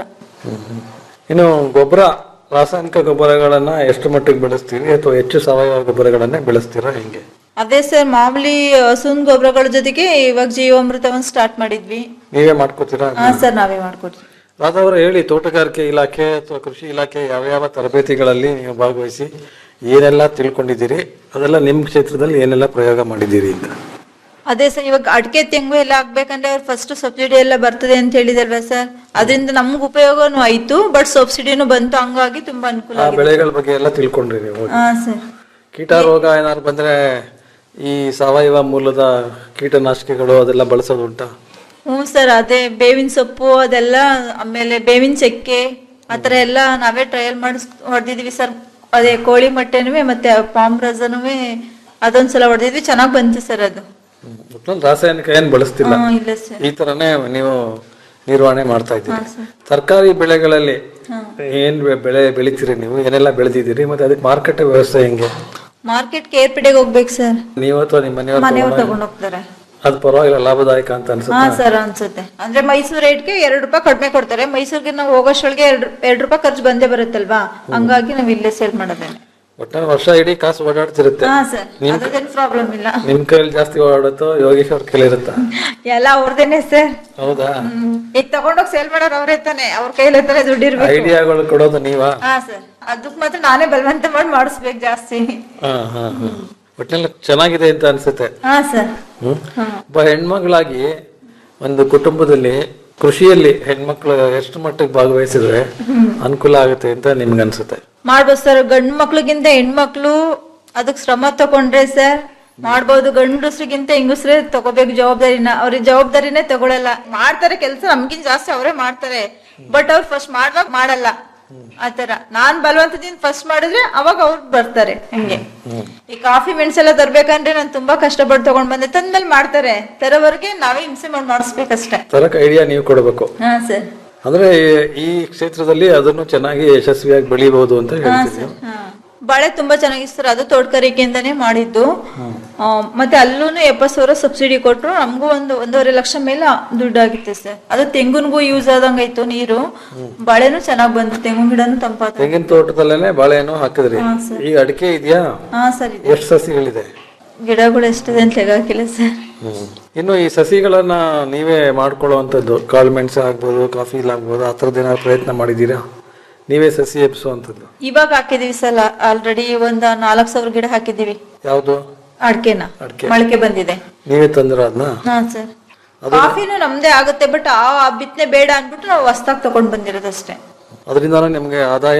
ಇನ್ನು ಗೊಬ್ಬರ ರಾಸಾಯನಿಕ ಗೊಬ್ಬರಗಳನ್ನ ಎಷ್ಟು ಮಟ್ಟಿಗೆ ಬೆಳೆಸ್ತೀರಿ ಅಥವಾ ಹೆಚ್ಚು ಸಾವಯವ ಗೊಬ್ಬರಗಳನ್ನೇ ಬೆಳೆಸ್ತೀರಾ ಹೆಂಗೆ ಅದೇ ಸರ್ ಮಾಮೂಲಿ ಹಸುನ್ ಗೊಬ್ಬರಗಳ ಜೊತೆಗೆ ಇವಾಗ ಜೀವಾಮೃತವನ್ನ ಸ್ಟಾರ್ಟ್ ಮಾಡಿದ್ವಿ ನೀವೇ ಮಾಡ್ಕೋತೀರಾ ಹಾ ಸರ್ ನಾವೇ ಮಾಡ್ಕೊಡ್ತೀವಿ ರಾಧವ್ರ ಹೇಳಿ ತೋಟಗಾರಿಕೆ ಇಲಾಖೆ ಅಥವಾ ಕೃಷಿ ಇಲಾಖೆ ಯಾವ್ಯಾವ ತರಬೇತಿಗಳಲ್ಲಿ ನೀವು ಭಾಗವಹಿಸಿ ಏನೆಲ್ಲ ತಿಳ್ಕೊಂಡಿದ್ದೀರಿ ಅದೆಲ್ಲ ನಿಮ್ಮ ಕ್ಷೇತ್ರದಲ್ಲಿ ಏನೆಲ್ಲ ಪ್ರಯೋಗ ಮಾಡಿದ್ದೀರಿ ಅಂತ ಅದೇ ಸರ್ ಇವಾಗ ಅಡಿಕೆ ತೆಂಗು ಎಲ್ಲ ಹಾಕ್ಬೇಕಂದ್ರೆ ಅವ್ರು ಫಸ್ಟ್ ಸಬ್ಸಿಡಿ ಎಲ್ಲ ಬರ್ತದೆ ಅಂತ ಹೇಳಿದಲ್ವಾ ಸರ್ ಅದರಿಂದ ನಮ್ಗೆ ಉಪಯೋಗನೂ ಆಯ್ತು ಬಟ್ ಸಬ್ಸಿಡಿನೂ ಬಂತು ಹಂಗಾಗಿ ತುಂಬಾ ಅನುಕೂಲ ಆ ಆಗಿದೆ ಬೆಳೆಗಳ ಬಗ್ಗೆ ಎಲ್ಲ ತಿಳ್ಕೊಂಡ್ರಿ ನೀವು ಹಾ ಸರ್ ಕೀಟ ರೋಗ ಏನಾದ್ರು ಬಂದ್ರೆ ಈ ಸಾವಯವ ಮೂಲದ ಕೀಟನಾಶಕಗಳು ಅದೆಲ್ಲ ಬಳಸೋದು ಉಂಟಾ ಹ್ಞೂ ಸರ್ ಅದೇ ಬೇವಿನ ಸೊಪ್ಪು ಅದೆಲ್ಲ ಆಮೇಲೆ ಬೇವಿನ ಚಕ್ಕೆ ಆತರ ಎಲ್ಲ ನಾವೇ ಟ್ರಯಲ್ ಮಾಡಿಸ್ ಹೊಡೆದಿದ್ವಿ ಸರ್ ಅದೇ ಕೋಳಿ ಮೊಟ್ಟೆನೂ ಮತ್ತೆ ಪಾಮ್ ರಸನೂ ಅದೊಂದ್ಸಲ ಹೊಡೆದಿದ್ವಿ ಚೆನ್ನಾಗ್ ಬಂತು ಸರ್ ಅದು ಒಟ್ನಲ್ಲಿ ರಾಸಾಯನಿಕ ಏನ್ ಬಳಸ್ತಿಲ್ಲ ಹಾ, ಇಲ್ಲ ಸರ್ ಈ ತರನೇ ನೀವು ನಿರ್ವಹಣೆ ಮಾಡ್ತಾ ಇದ್ದೀರಿ ತರಕಾರಿ ಬೆಳೆಗಳಲ್ಲಿ ಏನ್ ಬೆ- ಬೆಳೆ ಬೆಳಿತೀರಿ ನೀವು ಏನೆಲ್ಲ ಬೆಳೆದಿದ್ದೀರಿ ಮತ್ತೆ ಅದಕ್ಕೆ ಮಾರುಕಟ್ಟೆ ವ್ಯವಸ್ಥೆ ಹೆಂಗೆ ಮಾರ್ಕೆಟ್ ಕೇರ್ಪೇಟೆಗೆ ಹೋಗ್ಬೇಕು ಸರ್ ನೀವು ಅಥವಾ ನಿಮ್ಮ ಮನೆಯವ್ರು ಮನೆಯವ್ರು ತಗೊಂಡ್ ತಗೊಂಡ್ ಹೋಗ್ತಾರೆ ಅದು ಪರವಾಗಿಲ್ಲ ಲಾಭದಾಯಕ ಅಂತ ಅನ್ಸುತ್ತೆ ಹಾ ಸರ್ ಅನ್ಸುತ್ತೆ ಅಂದ್ರೆ ಮೈಸೂರು ರೇಟ್ಗೆ ಎರಡು ರೂಪಾಯಿ ಕಡಿಮೆ ಕೊಡ್ತಾರೆ ಮೈಸೂರಿಗೆ ನಾವು ಹೋಗೋಷ್ಟೊಳಗೆ ಎರಡು ಎರಡು ರೂಪಾಯಿ ಖರ್ಚು ಬಂದೇ ಬರುತ್ತಲ್ವಾ ಹಂಗಾಗಿ ನಾವು ಇಲ್ಲೇ ಸೇಲ್ ಮಾಡೋದೇನೆ ಒಟ್ನಲ್ಲಿ ವರ್ಷ ಇಡೀ ಕಾಸು ಓಡಾಡ್ತಿರುತ್ತೆ ಹಾ ಸರ್ ಅದೇನು ಪ್ರಾಬ್ಲಮ್ ಇಲ್ಲ ನಿಮ್ ಕೈಯಲ್ಲಿ ಜಾಸ್ತಿ ಓಡಾಡುತ್ತೋ ಯೋಗೇಶ್ ಅವ್ರ ಕೈಲಿ ಇರುತ್ತಾ ಎಲ್ಲ ಅವ್ರದೇನೆ ಸರ್ ಹೌದಾ ಈಗ ತಗೊಂಡೋಗಿ ಸೇಲ್ ಮಾಡೋರು ಅವ್ರೇ ತಾನೆ ಅವ್ರ ಕೈಲಿ ತಾನೆ ದುಡ್ಡು ಇರ್ಬೇಕು ಐಡಿಯಾಗಳು ಕೊಡೋದು ನೀವಾ ಹಾ ಸರ್ ಅದಕ್ ಮಾತ್ರ ನಾನೇ ಬಲವಂತ ಮಾಡಿ ಮಾಡಿಸ್ಬೇಕು ಜಾಸ್ತಿ ಹಾ ಹಾ ಹಾ ಒಟ್ಟಿನಲ್ಲಿ ಚೆನ್ನಾಗಿದೆ ಅಂತ ಅನ್ಸುತ್ತೆ ಹಾ ಸರ್ ಹ್ಮ್ ಒಬ್ಬ ಹೆಣ್ಮಗಳಾಗಿ ಒಂದು ಕುಟುಂಬದಲ್ಲಿ ಕೃಷಿಯಲ್ಲಿ ಹೆಣ್ಮಕ್ಳು ಎಷ್ಟು ಮಟ್ಟಿಗೆ ಭಾಗವಹಿಸಿದ್ರೆ ಅನುಕೂಲ ಆಗುತ್ತೆ ಅಂತ ನಿಮ್ಗೆ ಅನ್ಸುತ್ತೆ ಮಾಡ್ಬೋದು ಸರ್ ಗಂಡು ಮಕ್ಳಿಗಿಂತ ಹೆಣ್ಮಕ್ಳು ಅದಕ್ ಶ್ರಮ ತಗೊಂಡ್ರೆ ಸರ್ ಮಾಡ್ಬೋದು ಗಂಡಸ್ರಿಗಿಂತ ಹೆಂಗಸ್ರೇ ತಗೋಬೇಕು ಜವಾಬ್ದಾರಿನ ಅವ್ರಿಗೆ ಜವಾಬ್ದಾರಿನೇ ತಗೊಳಲ್ಲ ಮಾಡ್ತಾರೆ ಕೆಲಸ ನಮ್ಗಿಂತ ಜಾಸ್ತಿ ಅವರೇ ಮಾಡ್ತಾರೆ ಬಟ್ ಅವ್ರು ಫಸ್ಟ್ ಮಾಡುವಾಗ ಮಾಡಲ್ಲ ಆತರ ನಾನ್ ಬಲವಂತದಿಂದ ಫಸ್ಟ್ ಮಾಡಿದ್ರೆ ಅವಾಗ ಅವ್ರು ಬರ್ತಾರೆ ಹಂಗೆ ಈ ಕಾಫಿ ಮೆಣಸೆಲ್ಲ ತರ್ಬೇಕಂದ್ರೆ ನಾನು ತುಂಬಾ ಕಷ್ಟಪಟ್ಟು ತಗೊಂಡ್ ಬಂದೆ ತಂದ್ಮೇಲೆ ಮಾಡ್ತಾರೆ ತರೋವರೆಗೆ ನಾವೇ ಹಿಂಸೆ ಮಾಡಿ ಮಾಡಿಸ್ಬೇಕಷ್ಟೇ ತರಕ ಐಡಿಯಾ ನೀವು ಕೊಡಬೇಕು ಹಾ ಸರ್ ಅಂದ್ರೆ ಈ- ಈ ಕ್ಷೇತ್ರದಲ್ಲಿ ಅದನ್ನು ಚೆನ್ನಾಗಿ ಯಶಸ್ವಿಯಾಗಿ ಬೆಳಿಬಹುದು ಅಂತ ಹೇಳ್ತೀನಿ ಬಾಳೆ ತುಂಬಾ ಚೆನ್ನಾಗಿ ಸರ್ ಅದು ತೋಟಗಾರಿಕೆಯಿಂದಾನೇ ಮಾಡಿದ್ದು ಆ, ಮತ್ತೆ ಅಲ್ಲೂ ಎಪ್ಪತ್ ಸಾವಿರ ಸಬ್ಸಿಡಿ ಕೊಟ್ರು ನಮಗೂ ಒಂದು ಒಂದೂವರೆ ಲಕ್ಷ ಮೇಲೆ ದುಡ್ಡಾಗಿತ್ತು ಸರ್ ಅದು ತೆಂಗುನ್ಗೂ ಯೂಸ್ ಆದಂಗಾಯ್ತು ನೀರು ಬಾಳೆನೂ ಚೆನ್ನಾಗ್ ಬಂತು ತೆಂಗಿನ ಗಿಡನೂ ತಂಪಾದ ತೆಂಗಿನ ತೋಟದಲ್ಲೇನೆ ಬಾಳೆಹಣ್ಣು ಹಾಕಿದ್ರಿ ಈಗ ಅಡಿಕೆ ಇದೆಯಾ ಹಾ ಸರ್ ಇದೆ ಎಷ್ಟು ಸಸಿಗಳಿದೆ ಗಿಡಗಳು ಎಷ್ಟಿದೆ ಅಂತ ಲೆಕ್ಕ ಹಾಕಿಲ್ಲ ಸರ್ ಹ್ಮ್. ಇನ್ನು ಈ ಸಸಿಗಳನ್ನ ನೀವೇ ಮಾಡ್ಕೊಳ್ಳುವಂಥದ್ದು ಕಾಳು ಮೆಣಸು ಆಗ್ಬೋದು ಕಾಫಿ ಆಗ್ಬೋದು ಆ ಥರದ್ದು ಏನಾದ್ರು ಪ್ರಯತ್ನ ಮಾಡಿದ್ದೀರಾ ನೀವೇ ಸಸಿ ಎಬ್ಸುವಂಥದ್ದು ಇವಾಗ ಹಾಕಿದೀವಿ ಸರ್ ಆಲ್ರೆಡಿ ಒಂದ್ ನಾಲ್ಕು ಸಾವಿರ ಗಿಡ ಹಾಕಿದೀವಿ ಯಾವುದು ಅಡ್ಕೆನ ಅಡ್ಕೆ. ಮೊಳಕೆ ಬಂದಿದೆ ನೀವೇ ತಂದ್ರ ಅದನ್ನ ಹಾ ಸರ್ ಕಾಫಿನೂ ನಮ್ದೇ ಆಗುತ್ತೆ ಬಟ್ ಆ ಆ ಬಿತ್ತನೆ ಬೇಡ ಅನ್ಬಿಟ್ಟು ನಾವು ಹೊಸ್ದಾಗ್ ತಗೊಂಡ್ ಬಂದಿರೋದಷ್ಟೇ ಅದರಿಂದಾನು ನಿಮಗೆ ಆದಾಯ